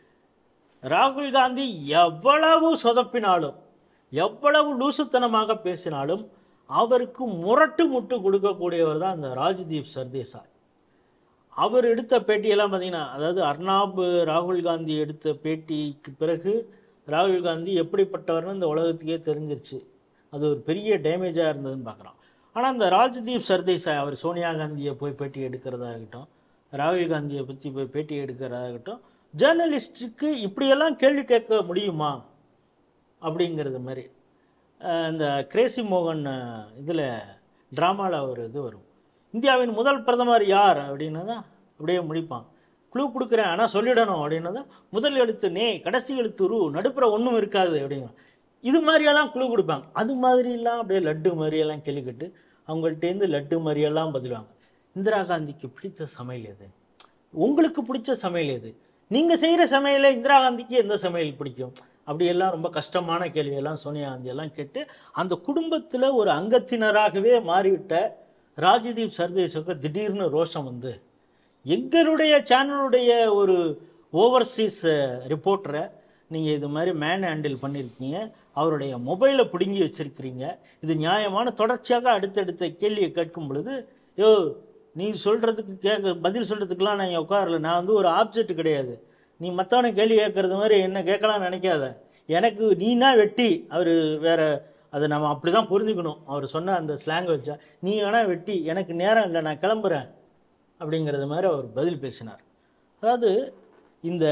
ராகுல் காந்தி எவ்வளவு சொதப்பினாலும் எவ்வளவு லூசுத்தனமாக பேசினாலும் அவருக்கு முரட்டு முட்டு கொடுக்கக்கூடியவர் தான் அந்த ராஜ்தீப் சர்தேசாய் அவர் எடுத்த பேட்டியெல்லாம் பார்த்தீங்கன்னா அதாவது அர்னாப் ராகுல் காந்தி எடுத்த பேட்டிக்கு பிறகு ராகுல் காந்தி எப்படிப்பட்டவர்னு இந்த உலகத்துக்கே தெரிஞ்சிருச்சு அது ஒரு பெரிய டேமேஜாக இருந்ததுன்னு பார்க்குறோம் ஆனால் அந்த ராஜ்தீப் சர்தேசாய் அவர் சோனியா காந்தியை போய் பேட்டி எடுக்கிறதாகட்டும் ராகுல் காந்தியை பற்றி போய் பேட்டி எடுக்கிறதாகட்டும் ஜேர்னலிஸ்ட்டுக்கு இப்படியெல்லாம் கேள்வி கேட்க முடியுமா அப்படிங்கிறது மாதிரி அஹ் இந்த கிரேசி மோகன் இதில் ட்ராமாவில் ஒரு இது வரும் இந்தியாவின் முதல் பிரதமர் யார் அப்படின்னா தான் அப்படியே முடிப்பான் க்ளூ கொடுக்குறேன் ஆனால் சொல்லிடணும் அப்படின்னா தான் முதல் எழுத்து நே கடைசி எழுத்து ரு நடுப்புற ஒன்றும் இருக்காது அப்படிங்க இது மாதிரியெல்லாம் க்ளூ கொடுப்பாங்க அது மாதிரிலாம் அப்படியே லட்டு மாதிரியெல்லாம் கேள்விக்கிட்டு அவங்கள்ட்டேருந்து லட்டு மாதிரியெல்லாம் பதிலுவாங்க இந்திரா காந்திக்கு பிடித்த சமையல் எது உங்களுக்கு பிடிச்ச சமையல் எது நீங்கள் செய்கிற சமையலை இந்திரா காந்திக்கு எந்த சமையல் பிடிக்கும் அப்படியெல்லாம் ரொம்ப கஷ்டமான கேள்வியெல்லாம் சோனியா காந்தி எல்லாம் கேட்டு அந்த குடும்பத்தில் ஒரு அங்கத்தினராகவே மாறிவிட்ட ராஜதீப் சர்தேசுக்கு திடீர்னு ரோஷம் வந்து எங்களுடைய சேனலுடைய ஒரு ஓவர்சீஸ் ரிப்போர்ட்டரை நீங்கள் இது மாதிரி மேன் ஹேண்டில் பண்ணியிருக்கீங்க அவருடைய மொபைலை பிடுங்கி வச்சிருக்கிறீங்க இது நியாயமான தொடர்ச்சியாக அடுத்தடுத்த கேள்வியை கேட்கும் பொழுது யோ நீ சொல்கிறதுக்கு கேட்க பதில் சொல்கிறதுக்கெலாம் நான் இங்க உட்காரல நான் வந்து ஒரு ஆப்ஜெக்ட் கிடையாது நீ மற்றவனை கேள்வி கேட்கறது மாதிரி என்ன கேட்கலாம்னு நினைக்காத எனக்கு நீனா வெட்டி அவர் வேற அதை நம்ம அப்படி தான் புரிஞ்சுக்கணும் அவர் சொன்ன அந்த ஸ்லாங் வச்சா நீ வேணா வெட்டி எனக்கு நேரம் இல்லை நான் கிளம்புறேன் அப்படிங்கிறது மாதிரி அவர் பதில் பேசினார் அதாவது இந்த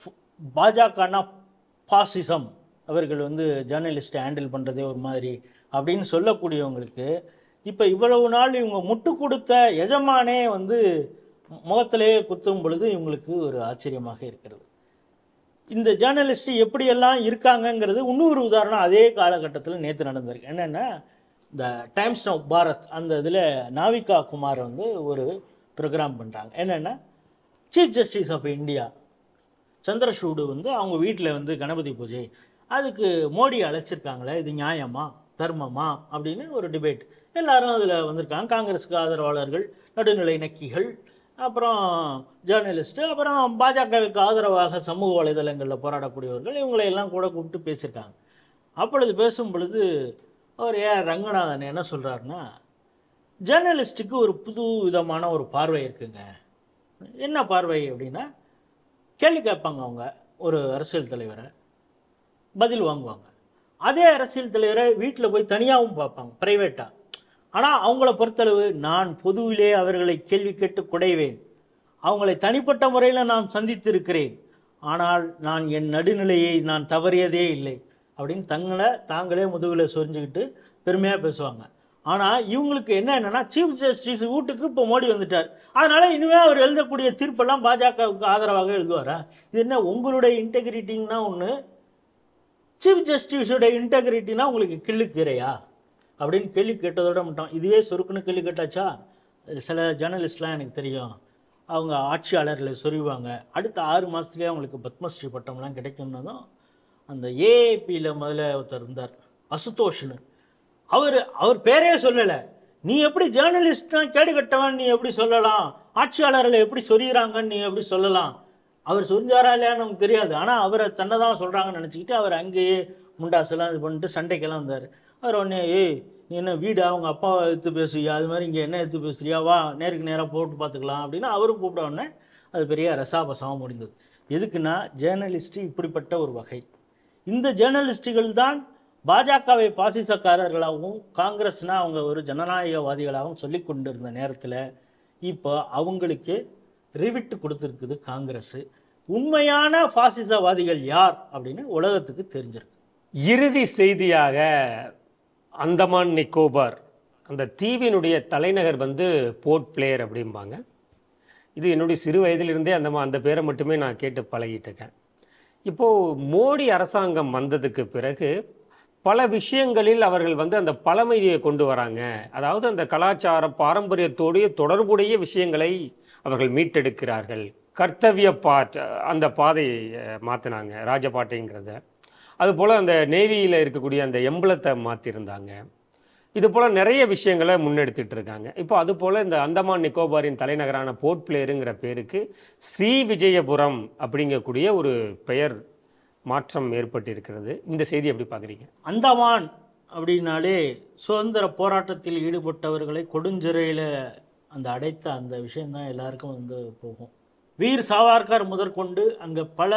பாஜகனா பாசிசம் அவர்கள் வந்து ஜேர்னலிஸ்ட்டை ஹேண்டில் பண்ணுறதே ஒரு மாதிரி அப்படின்னு சொல்லக்கூடியவங்களுக்கு இப்போ இவ்வளவு நாள் இவங்க முட்டு கொடுத்த எஜமானே வந்து முகத்திலேயே குத்தும் பொழுது இவங்களுக்கு ஒரு ஆச்சரியமாக இருக்கிறது இந்த ஜேர்னலிஸ்ட் எப்படியெல்லாம் இருக்காங்கங்கிறது இன்னொரு உதாரணம் அதே காலகட்டத்தில் நேற்று நடந்திருக்கு என்னென்னா இந்த டைம்ஸ் ஆஃப் பாரத் அந்த இதில் நாவிகா குமார் வந்து ஒரு ப்ரோக்ராம் பண்ணுறாங்க என்னென்னா chief justice of India Chandrachud வந்து அவங்க வீட்டில் வந்து கணபதி பூஜை அதுக்கு மோடி அழைச்சிருக்காங்களே இது நியாயமா தர்மமா அப்படின்னு ஒரு டிபேட் எல்லாரும் அதில் வந்திருக்காங்க காங்கிரஸுக்கு ஆதரவாளர்கள் நடுநிலை நக்கிகள் அப்புறம் ஜேர்னலிஸ்ட்டு அப்புறம் பாஜகவுக்கு ஆதரவாக சமூக வலைதளங்களில் போராடக்கூடியவர்கள் இவங்களை எல்லாம் கூட கூப்பிட்டு பேசியிருக்காங்க அப்பொழுது பேசும் பொழுது அவர் ஏ ரங்கநாதன் என்ன சொல்கிறாருன்னா ஜேர்னலிஸ்ட்டுக்கு ஒரு புது விதமான ஒரு பார்வை இருக்குங்க என்ன பார்வை அப்படின்னா கேள்வி கேட்பாங்க அவங்க ஒரு அரசியல் தலைவரை பதில் வாங்குவாங்க அதே அரசியல் தலைவரை வீட்டில் போய் தனியாகவும் பார்ப்பாங்க ப்ரைவேட்டாக ஆனால் அவங்கள பொறுத்தளவு நான் பொதுவிலே அவர்களை கேள்வி கேட்டு குடைவேன் அவங்களை தனிப்பட்ட முறையில் நான் சந்தித்திருக்கிறேன் ஆனால் நான் என் நடுநிலையை நான் தவறியதே இல்லை அப்படின்னு தங்களை தாங்களே முதுகில் சொரிஞ்சுக்கிட்டு பெருமையாக பேசுவாங்க ஆனால் இவங்களுக்கு என்ன என்னன்னா சீஃப் ஜஸ்டிஸ் வீட்டுக்கு இப்போ மோடி வந்துட்டார் அதனால இனிமே அவர் எழுதக்கூடிய தீர்ப்பெல்லாம் பாஜகவுக்கு ஆதரவாக எழுதுவாரா இது என்ன உங்களுடைய இன்டெகிரிட்டிங்கன்னா ஒன்று சீஃப் ஜஸ்டிஸோட இன்டெகிரிட்டினா உங்களுக்கு கிள்ளுக்கீரையா அப்படின்னு கேள்வி கேட்டதோட மட்டும் இதுவே சொருக்குன்னு கேள்வி கேட்டாச்சா சில ஜேர்னலிஸ்ட்லாம் எனக்கு தெரியும் அவங்க ஆட்சியாளர்களை சொருவாங்க அடுத்த ஆறு மாதத்துலேயே அவங்களுக்கு பத்மஸ்ரீ பட்டம்லாம் கிடைக்கும்னதும் அந்த ஏஏபியில் முதல்ல ஒருத்தர் இருந்தார் அசுதோஷ்னு அவர் அவர் பேரே சொல்லலை நீ எப்படி ஜேர்னலிஸ்ட்னா கேடு கட்டவன் நீ எப்படி சொல்லலாம் ஆட்சியாளர்களை எப்படி சொரிகிறாங்கன்னு நீ எப்படி சொல்லலாம் அவர் சொரிஞ்சாரா இல்லையான்னு நமக்கு தெரியாது ஆனால் அவரை தன்னை தான் சொல்கிறாங்கன்னு நினச்சிக்கிட்டு அவர் அங்கேயே முண்டாசெல்லாம் இது பண்ணிட்டு சண்டைக்கெல்லாம் வந்தார் அவர் உடனே ஏய் நீ என்ன வீடு அவங்க அப்பாவை எடுத்து பேசுவியா அது மாதிரி இங்கே என்ன எடுத்து பேசுறியா வா நேருக்கு நேராக போட்டு பார்த்துக்கலாம் அப்படின்னு அவரும் கூப்பிட்ட உடனே அது பெரிய ரசாபசமாக முடிந்தது எதுக்குன்னா ஜேர்னலிஸ்ட்டு இப்படிப்பட்ட ஒரு வகை இந்த ஜேர்னலிஸ்டுகள் தான் பாஜகவை பாசிசக்காரர்களாகவும் காங்கிரஸ்னா அவங்க ஒரு ஜனநாயகவாதிகளாகவும் சொல்லி கொண்டிருந்த நேரத்தில் இப்போ அவங்களுக்கு ரிவிட்டு கொடுத்துருக்குது காங்கிரஸ் உண்மையான பாசிசவாதிகள் யார் அப்படின்னு உலகத்துக்கு தெரிஞ்சிருக்கு இறுதி செய்தியாக அந்தமான் நிக்கோபார் அந்த தீவினுடைய தலைநகர் வந்து போர்ட் பிளேயர் அப்படிம்பாங்க இது என்னுடைய சிறு வயதிலிருந்தே அந்த மா- அந்த பேரை மட்டுமே நான் கேட்டு பழகிட்டு இருக்கேன் இப்போது மோடி அரசாங்கம் வந்ததுக்கு பிறகு பல விஷயங்களில் அவர்கள் வந்து அந்த பழமையை கொண்டு வராங்க அதாவது அந்த கலாச்சார பாரம்பரியத்தோடைய தொடர்புடைய விஷயங்களை அவர்கள் மீட்டெடுக்கிறார்கள் கர்த்தவிய பாட் அந்த பாதையை அஹ், மாத்துனாங்க ராஜபாட்டைங்கிறத அதுபோல் அந்த நேவியில் இருக்கக்கூடிய அந்த எம்பளத்தை மாற்றிருந்தாங்க இது போல் நிறைய விஷயங்களை முன்னெடுத்துட்டு இருக்காங்க இப்போ அது போல் இந்த அந்தமான் நிக்கோபாரின் தலைநகரான போர்ட் பிளேயருங்கிற பேருக்கு ஸ்ரீ விஜயபுரம் அப்படிங்கக்கூடிய ஒரு பெயர் மாற்றம் ஏற்பட்டிருக்கிறது இந்த செய்தி எப்படி பார்க்குறீங்க அந்தமான் அப்படின்னாலே சுதந்திர போராட்டத்தில் ஈடுபட்டவர்களை கொடுஞ்சிறையில் அந்த அடைத்த அந்த விஷயம்தான் எல்லாருக்கும் வந்து போகும் வீர் சாவர்கர் முதற்கொண்டு அங்கே பல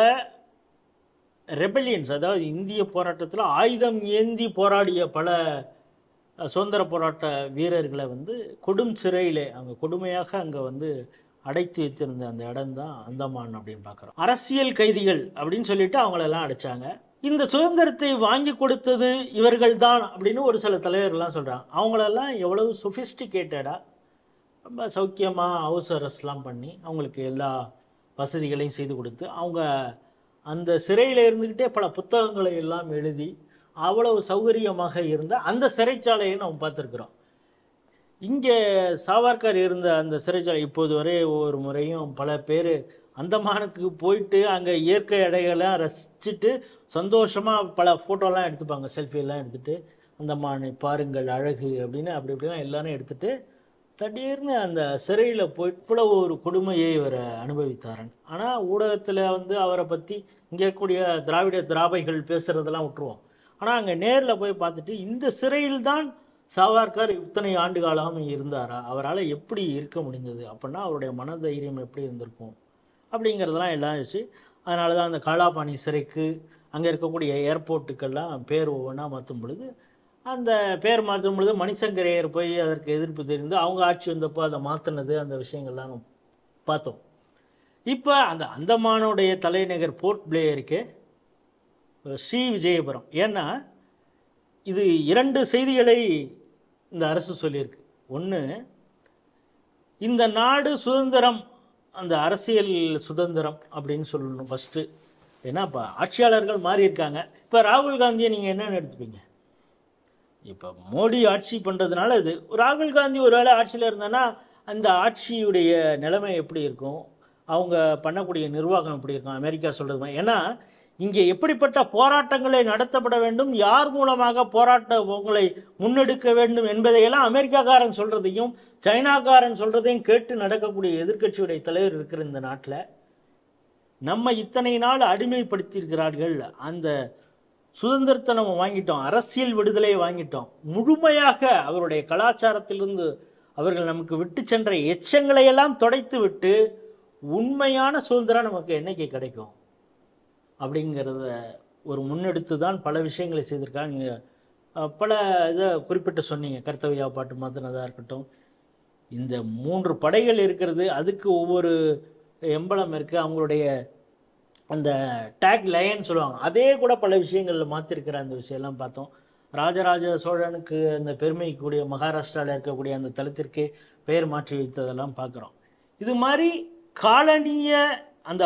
ரெபெலியன்ஸ் அதாவது இந்திய போராட்டத்தில் ஆயுதம் ஏந்தி போராடிய பல அஹ், சுதந்திர போராட்ட வீரர்களை வந்து கொடும் சிறையிலே அங்கே கொடுமையாக அங்கே வந்து அடைத்து வைத்திருந்த அந்த இடம் தான் அந்தமான் அப்படின்னு பார்க்குறோம் அரசியல் கைதிகள் அப்படின்னு சொல்லிட்டு அவங்களெல்லாம் அடைச்சாங்க இந்த சுதந்திரத்தை வாங்கி கொடுத்தது இவர்கள் தான் அப்படின்னு ஒரு சில தலைவர்கள்லாம் சொல்கிறாங்க அவங்களெல்லாம் எவ்வளவு சொஃபிஸ்டிகேட்டடாக ரொம்ப சௌக்கியமாக ஹவுஸ் அரெஸ்ட்லாம் பண்ணி அவங்களுக்கு எல்லா வசதிகளையும் செய்து கொடுத்து அவங்க அந்த சிறையில் இருந்துக்கிட்டே பல புத்தகங்களை எல்லாம் எழுதி அவ்வளவு சௌகரியமாக இருந்த அந்த சிறைச்சாலையை நம்ம பார்த்துருக்குறோம் இங்கே சாவர்கர் இருந்த அந்த சிறைச்சாலை இப்போது வரை ஒவ்வொரு முறையும் பல பேர் அந்தமானுக்கு போயிட்டு அங்கே இயற்கை அடைகளாம் ரசிச்சுட்டு சந்தோஷமாக பல ஃபோட்டோலாம் எடுத்துப்பாங்க செல்ஃபியெல்லாம் எடுத்துட்டு அந்தமானை பாருங்கள் அழகு அப்படின்னு அப்படி இப்படிலாம் எல்லாரும் எடுத்துட்டு திடீர்னு அந்த சிறையில் போய் இவ்வளவு ஒரு கொடுமையை இவர் அனுபவித்தாரன் ஆனால் ஊடகத்தில் வந்து அவரை பற்றி இங்கே இருக்கக்கூடிய திராவிட திராபைகள் பேசுகிறதெல்லாம் விட்டுருவோம் ஆனால் அங்கே நேரில் போய் பார்த்துட்டு இந்த சிறையில் தான் சாவர்கர் இத்தனை ஆண்டு காலம் இருந்தாரா அவரால் எப்படி இருக்க முடிந்தது அப்படின்னா அவருடைய மனதைரியம் எப்படி இருந்திருக்கும் அப்படிங்கிறதெல்லாம் எல்லாம் வச்சு அதனால தான் அந்த காலாபாணி சிறைக்கு அங்கே இருக்கக்கூடிய ஏர்போர்ட்டுக்கெல்லாம் பேர் ஒவ்வொன்றா மாற்றும் பொழுது அந்த பேர் மாற்றும் பொழுது மணிசங்கரையர் போய் அதற்கு எதிர்ப்பு தெரிந்து அவங்க ஆட்சி வந்தப்போ அதை மாற்றினது அந்த விஷயங்கள்லாம் நம்ம பார்த்தோம் இப்போ அந்த அந்தமானுடைய தலைநகர் போர்ட் பிளேயருக்கு ஸ்ரீ விஜயபுரம் ஏன்னா இது இரண்டு செய்திகளை இந்த அரசு சொல்லியிருக்கு ஒன்று இந்த நாடு சுதந்திரம் அந்த அரசியல் சுதந்திரம் அப்படின்னு சொல்லணும் ஃபஸ்ட்டு ஏன்னா இப்போ ஆட்சியாளர்கள் மாறி இருக்காங்க இப்போ ராகுல் காந்தியை நீங்கள் என்னென்னு எடுத்துப்பீங்க இப்போ மோடி ஆட்சி பண்ணுறதுனால இது ராகுல் காந்தி ஒருவேளை ஆட்சியில் இருந்தானா அந்த ஆட்சியுடைய நிலைமை எப்படி இருக்கும் அவங்க பண்ணக்கூடிய நிர்வாகம் எப்படி இருக்கும் அமெரிக்கா சொல்கிறது மாதிரி ஏன்னா இங்கே எப்படிப்பட்ட போராட்டங்களை நடத்தப்பட வேண்டும் யார் மூலமாக போராட்டங்களை முன்னெடுக்க வேண்டும் என்பதையெல்லாம் அமெரிக்காக்காரன் சொல்கிறதையும் சைனாக்காரன் சொல்கிறதையும் கேட்டு நடக்கக்கூடிய எதிர்க்கட்சியுடைய தலைவர் இருக்கிற இந்த நாட்டில் நம்ம இத்தனை நாள் அடிமைப்படுத்தியிருக்கிறார்கள் அந்த சுதந்திரத்தை நம்ம வாங்கிட்டோம் அரசியல் விடுதலையை வாங்கிட்டோம் முழுமையாக அவருடைய கலாச்சாரத்திலிருந்து அவர்கள் நமக்கு விட்டு சென்ற எச்சங்களை எல்லாம் தொடைத்து விட்டு உண்மையான சுதந்திரம் நமக்கு என்னைக்கு கிடைக்கும் அப்படிங்கிறத ஒரு முன்னெடுத்து தான் பல விஷயங்களை செய்திருக்காங்க நீங்க, அஹ், பல இதை குறிப்பிட்டு சொன்னீங்க கர்த்தவியா பாட்டு மாற்றினதாக இருக்கட்டும் இந்த மூன்று படைகள் இருக்கிறது அதுக்கு ஒவ்வொரு எம்பளம் இருக்குது அவங்களுடைய அந்த டேக் லைன் சொல்லுவாங்க அதே கூட பல விஷயங்களில் மாற்றிருக்கிற அந்த விஷயம்லாம் பார்த்தோம் ராஜராஜ சோழனுக்கு அந்த பெருமைக்கூடிய மகாராஷ்டிராவில் இருக்கக்கூடிய அந்த தலத்திற்கு பெயர் மாற்றி வைத்ததெல்லாம் பார்க்குறோம் இது மாதிரி காலனிய அந்த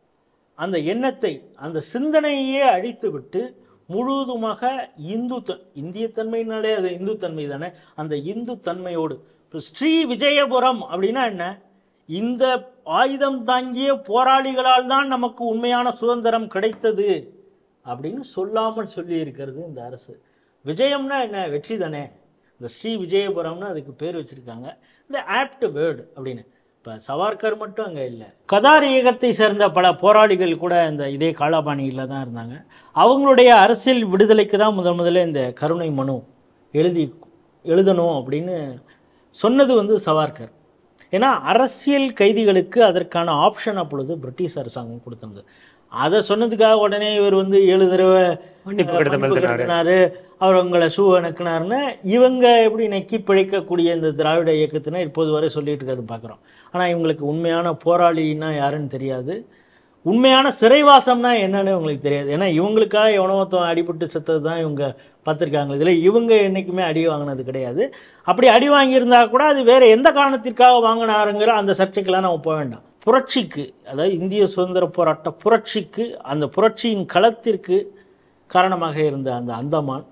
அந்த எண்ணத்தை அந்த சிந்தனையே அழித்து விட்டு முழுவதுமாக இந்து த இந்திய தன்மைனாலே அது இந்து தன்மை தானே அந்த இந்து தன்மையோடு இப்போ ஸ்ரீ விஜயபுரம் அப்படின்னா என்ன இந்த ஆயுதம் தாங்கிய போராளிகளால் தான் நமக்கு உண்மையான சுதந்திரம் கிடைத்தது அப்படின்னு சொல்லாமல் சொல்லி இருக்கிறது இந்த அரசு விஜயம்னா என்ன வெற்றி தானே இந்த ஸ்ரீ விஜயபுரம்னு அதுக்கு பேர் வச்சிருக்காங்க இந்த ஆப்ட் வேர்டு அப்படின்னு இப்போ சவார்கர் மட்டும் அங்கே இல்லை கதார் இயக்கத்தை சேர்ந்த பல போராளிகள் கூட இந்த இதே காலாபாணியில் தான் இருந்தாங்க அவங்களுடைய அரசியல் விடுதலைக்கு தான் முதல் முதல்ல இந்த கருணை மனு எழுதி எழுதணும் அப்படின்னு சொன்னது வந்து சவார்கர் ஏன்னா அரசியல் கைதிகளுக்கு அதற்கான ஆப்ஷன் அப்பொழுது பிரிட்டிஷ் அரசாங்கம் கொடுத்திருந்தது அதை சொன்னதுக்காக உடனே இவர் வந்து ஏழு தடவை மன்னிப்பு கடிதம் மன்னிப்பு எழுதினாரு. கட்டினாரு அவர் உங்களை ஷூ அணுக்குனாருன்னு இவங்க எப்படி நெக்கி பிழைக்கக்கூடிய இந்த திராவிட இயக்கத்தினர் இப்போது வரை சொல்லிட்டு இருக்கிறது பார்க்குறோம் ஆனால் இவங்களுக்கு உண்மையான போராளின்னா யாருன்னு தெரியாது உண்மையான சிறைவாசம்னா என்னன்னு உங்களுக்கு தெரியாது ஏன்னா இவங்களுக்காக எவனோ ஒருத்தன் அடிபட்டு செத்தது தான் இவங்க பார்த்துருக்காங்க இதில் இவங்க என்றைக்குமே அடி வாங்கினது கிடையாது அப்படி அடி வாங்கியிருந்தா கூட அது வேற எந்த காரணத்திற்காக வாங்கினாருங்கிற அந்த சர்ச்சைக்கெல்லாம் நம்ம போக வேண்டாம் புரட்சிக்கு அதாவது இந்திய சுதந்திர போராட்ட புரட்சிக்கு அந்த புரட்சியின் களத்திற்கு காரணமாக இருந்த அந்த அந்தமான்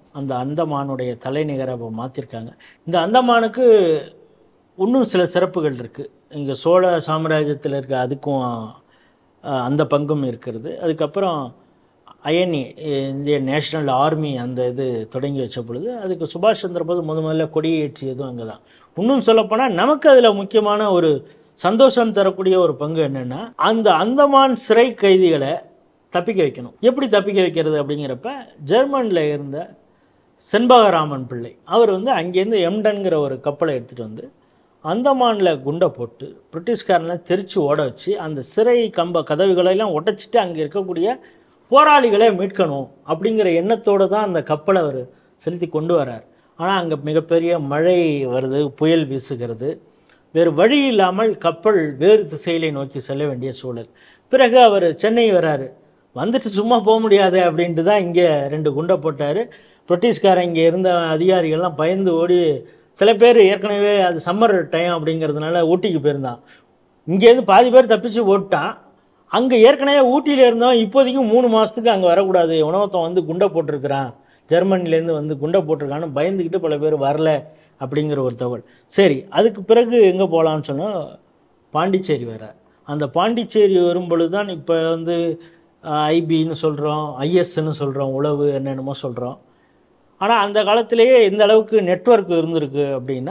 அந்த அந்தமானுடைய தலைநகரை இப்போ மாற்றிருக்காங்க இந்த அந்தமானுக்கு இன்னும் சில சிறப்புகள் இருக்குது இங்கே சோழ சாம்ராஜ்யத்தில் இருக்க அதுக்கும் அஹ், அந்த பங்கும் இருக்கிறது அதுக்கப்புறம் அயனி இந்திய நேஷனல் ஆர்மி அந்த இது தொடங்கி வச்ச பொழுது அதுக்கு சுபாஷ் சந்திர போஸ் முத முதல்ல கொடியேற்றியதும் அங்கே தான் இன்னும் சொல்லப்போனால் நமக்கு அதில் முக்கியமான ஒரு சந்தோஷம் தரக்கூடிய ஒரு பங்கு என்னென்னா அந்த அந்தமான் சிறை கைதிகளை தப்பிக்க வைக்கணும் எப்படி தப்பிக்க வைக்கிறது அப்படிங்கிறப்ப ஜெர்மனில் இருந்த செண்பகராமன் பிள்ளை அவர் வந்து அங்கேருந்து எம்டன்கிற ஒரு கப்பலை எடுத்துகிட்டு வந்து அந்தமானில் குண்டை போட்டு பிரிட்டிஷ்காரனை தெரிச்சு ஓட வச்சு அந்த சிறை கம்ப கதவுகளெல்லாம் உடைச்சிட்டு அங்கே இருக்கக்கூடிய போராளிகளை மீட்கணும் அப்படிங்கிற எண்ணத்தோடு தான் அந்த கப்பலை அவர் செலுத்தி கொண்டு வரார் ஆனால் அங்கே மிகப்பெரிய மழை வருது புயல் வீசுகிறது வேறு வழி இல்லாமல் கப்பல் வேறு திசையிலை நோக்கி செல்ல வேண்டிய சூழல் பிறகு அவர் சென்னை வராரு வந்துட்டு சும்மா போக முடியாது அப்படின்ட்டு தான் இங்கே ரெண்டு குண்டை போட்டார் பிரிட்டிஷ்காரன் இங்கே இருந்த அதிகாரிகள்லாம் பயந்து ஓடி சில பேர் ஏற்கனவே அது சம்மர் டைம் அப்படிங்கிறதுனால ஊட்டிக்கு போயிருந்தான் இங்கேருந்து பாதி பேர் தப்பிச்சு ஓட்டான் அங்கே ஏற்கனவே ஊட்டியில் இருந்தவன் இப்போதைக்கு மூணு மாதத்துக்கு அங்கே வரக்கூடாது உணவத்தம் வந்து குண்டை போட்டிருக்கிறான் ஜெர்மனிலேருந்து வந்து குண்டை போட்டிருக்கான்னு பயந்துக்கிட்டு பல பேர் வரல அப்படிங்கிற ஒரு தகவல் சரி அதுக்கு பிறகு எங்கே போகலான்னு சொன்னால் பாண்டிச்சேரி வரார் அந்த பாண்டிச்சேரி வரும் பொழுது தான் இப்போ வந்து ஐபின்னு சொல்கிறோம் ஐஎஸ்ன்னு சொல்கிறோம் உளவு என்னென்னமோ சொல்கிறோம் ஆனால் அந்த காலத்திலேயே எந்த அளவுக்கு நெட்வொர்க் இருந்திருக்கு அப்படின்னா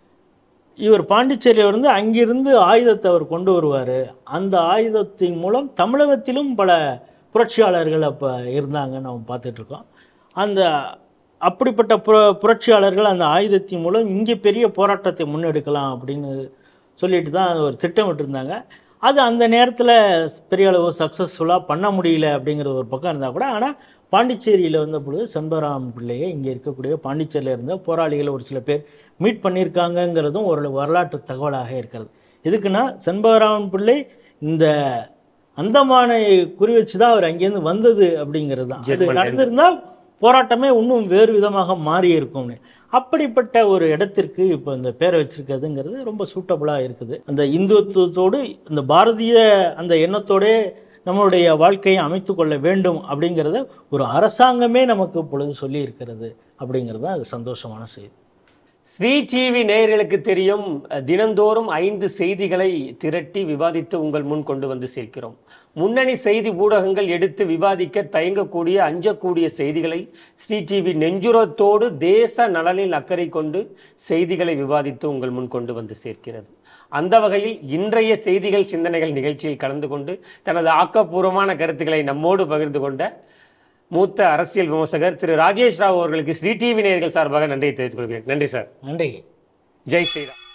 இவர் பாண்டிச்சேரியில் இருந்து அங்கிருந்து ஆயுதத்தை அவர் கொண்டு வருவார் அந்த ஆயுதத்தின் மூலம் தமிழகத்திலும் பல புரட்சியாளர்கள் அப்போ இருந்தாங்கன்னு நம்ம பார்த்துட்டு இருக்கோம் அந்த அப்படிப்பட்ட புர புரட்சியாளர்கள் அந்த ஆயுதத்தின் மூலம் இங்கே பெரிய போராட்டத்தை முன்னெடுக்கலாம் அப்படின்னு சொல்லிட்டு தான் ஒரு திட்டமிட்டு இருந்தாங்க அது அந்த நேரத்தில் பெரிய அளவு சக்ஸஸ்ஃபுல்லாக பண்ண முடியல அப்படிங்கிற ஒரு பக்கம் இருந்தால் கூட ஆனால் பாண்டிச்சேரியில் வந்த பொழுது செண்பராம் பிள்ளையை இங்கே இருக்கக்கூடிய பாண்டிச்சேரியில் இருந்த போராளிகள் ஒரு சில பேர் மீட் பண்ணியிருக்காங்கங்கிறதும் ஒரு வரலாற்று தகவலாக இருக்கிறது எதுக்குன்னா செண்பகராமன் பிள்ளை இந்த அந்தமானை குறி வச்சு தான் அவர் அங்கேருந்து வந்தது அப்படிங்கிறது தான் அது ஜெர்மன்ல இருந்து. நடந்திருந்தால் போராட்டமே இன்னும் வேறு விதமாக மாறி இருக்கும்னு அப்படிப்பட்ட ஒரு இடத்திற்கு இப்போ இந்த பேரை வச்சிருக்கிறதுங்கிறது ரொம்ப சூட்டபுளாக இருக்குது அந்த இந்துத்துவத்தோடு இந்த பாரதிய அந்த எண்ணத்தோடே நம்மளுடைய வாழ்க்கையை அமைத்து கொள்ள வேண்டும் அப்படிங்கிறத ஒரு அரசாங்கமே நமக்கு இப்பொழுது சொல்லி இருக்கிறது அப்படிங்கிறது தான் அது சந்தோஷமான செய்தி ஸ்ரீ டிவி நேயர்களுக்கு தெரியும் தினந்தோறும் ஐந்து செய்திகளை திரட்டி விவாதித்து உங்கள் முன் கொண்டு வந்து சேர்க்கிறோம் முன்னணி செய்தி ஊடகங்கள் எடுத்து விவாதிக்க தயங்கக்கூடிய அஞ்சக்கூடிய செய்திகளை ஸ்ரீ டிவி நெஞ்சுரத்தோடு தேச நலனில் அக்கறை கொண்டு செய்திகளை விவாதித்து உங்கள் முன் கொண்டு வந்து சேர்க்கிறது அந்த வகையில் இன்றைய செய்திகள் சிந்தனைகள் நிகழ்ச்சியில் கலந்து கொண்டு தனது ஆக்கப்பூர்வமான கருத்துக்களை நம்மோடு பகிர்ந்து கொண்ட மூத்த அரசியல் விமர்சகர் திரு ராஜேஷ் ராவ் அவர்களுக்கு ஸ்ரீ டிவி நேயர்கள் சார்பாக நன்றியை தெரிவித்துக் கொள்கிறேன் நன்றி சார் நன்றி ஜெய் ஸ்ரீராம்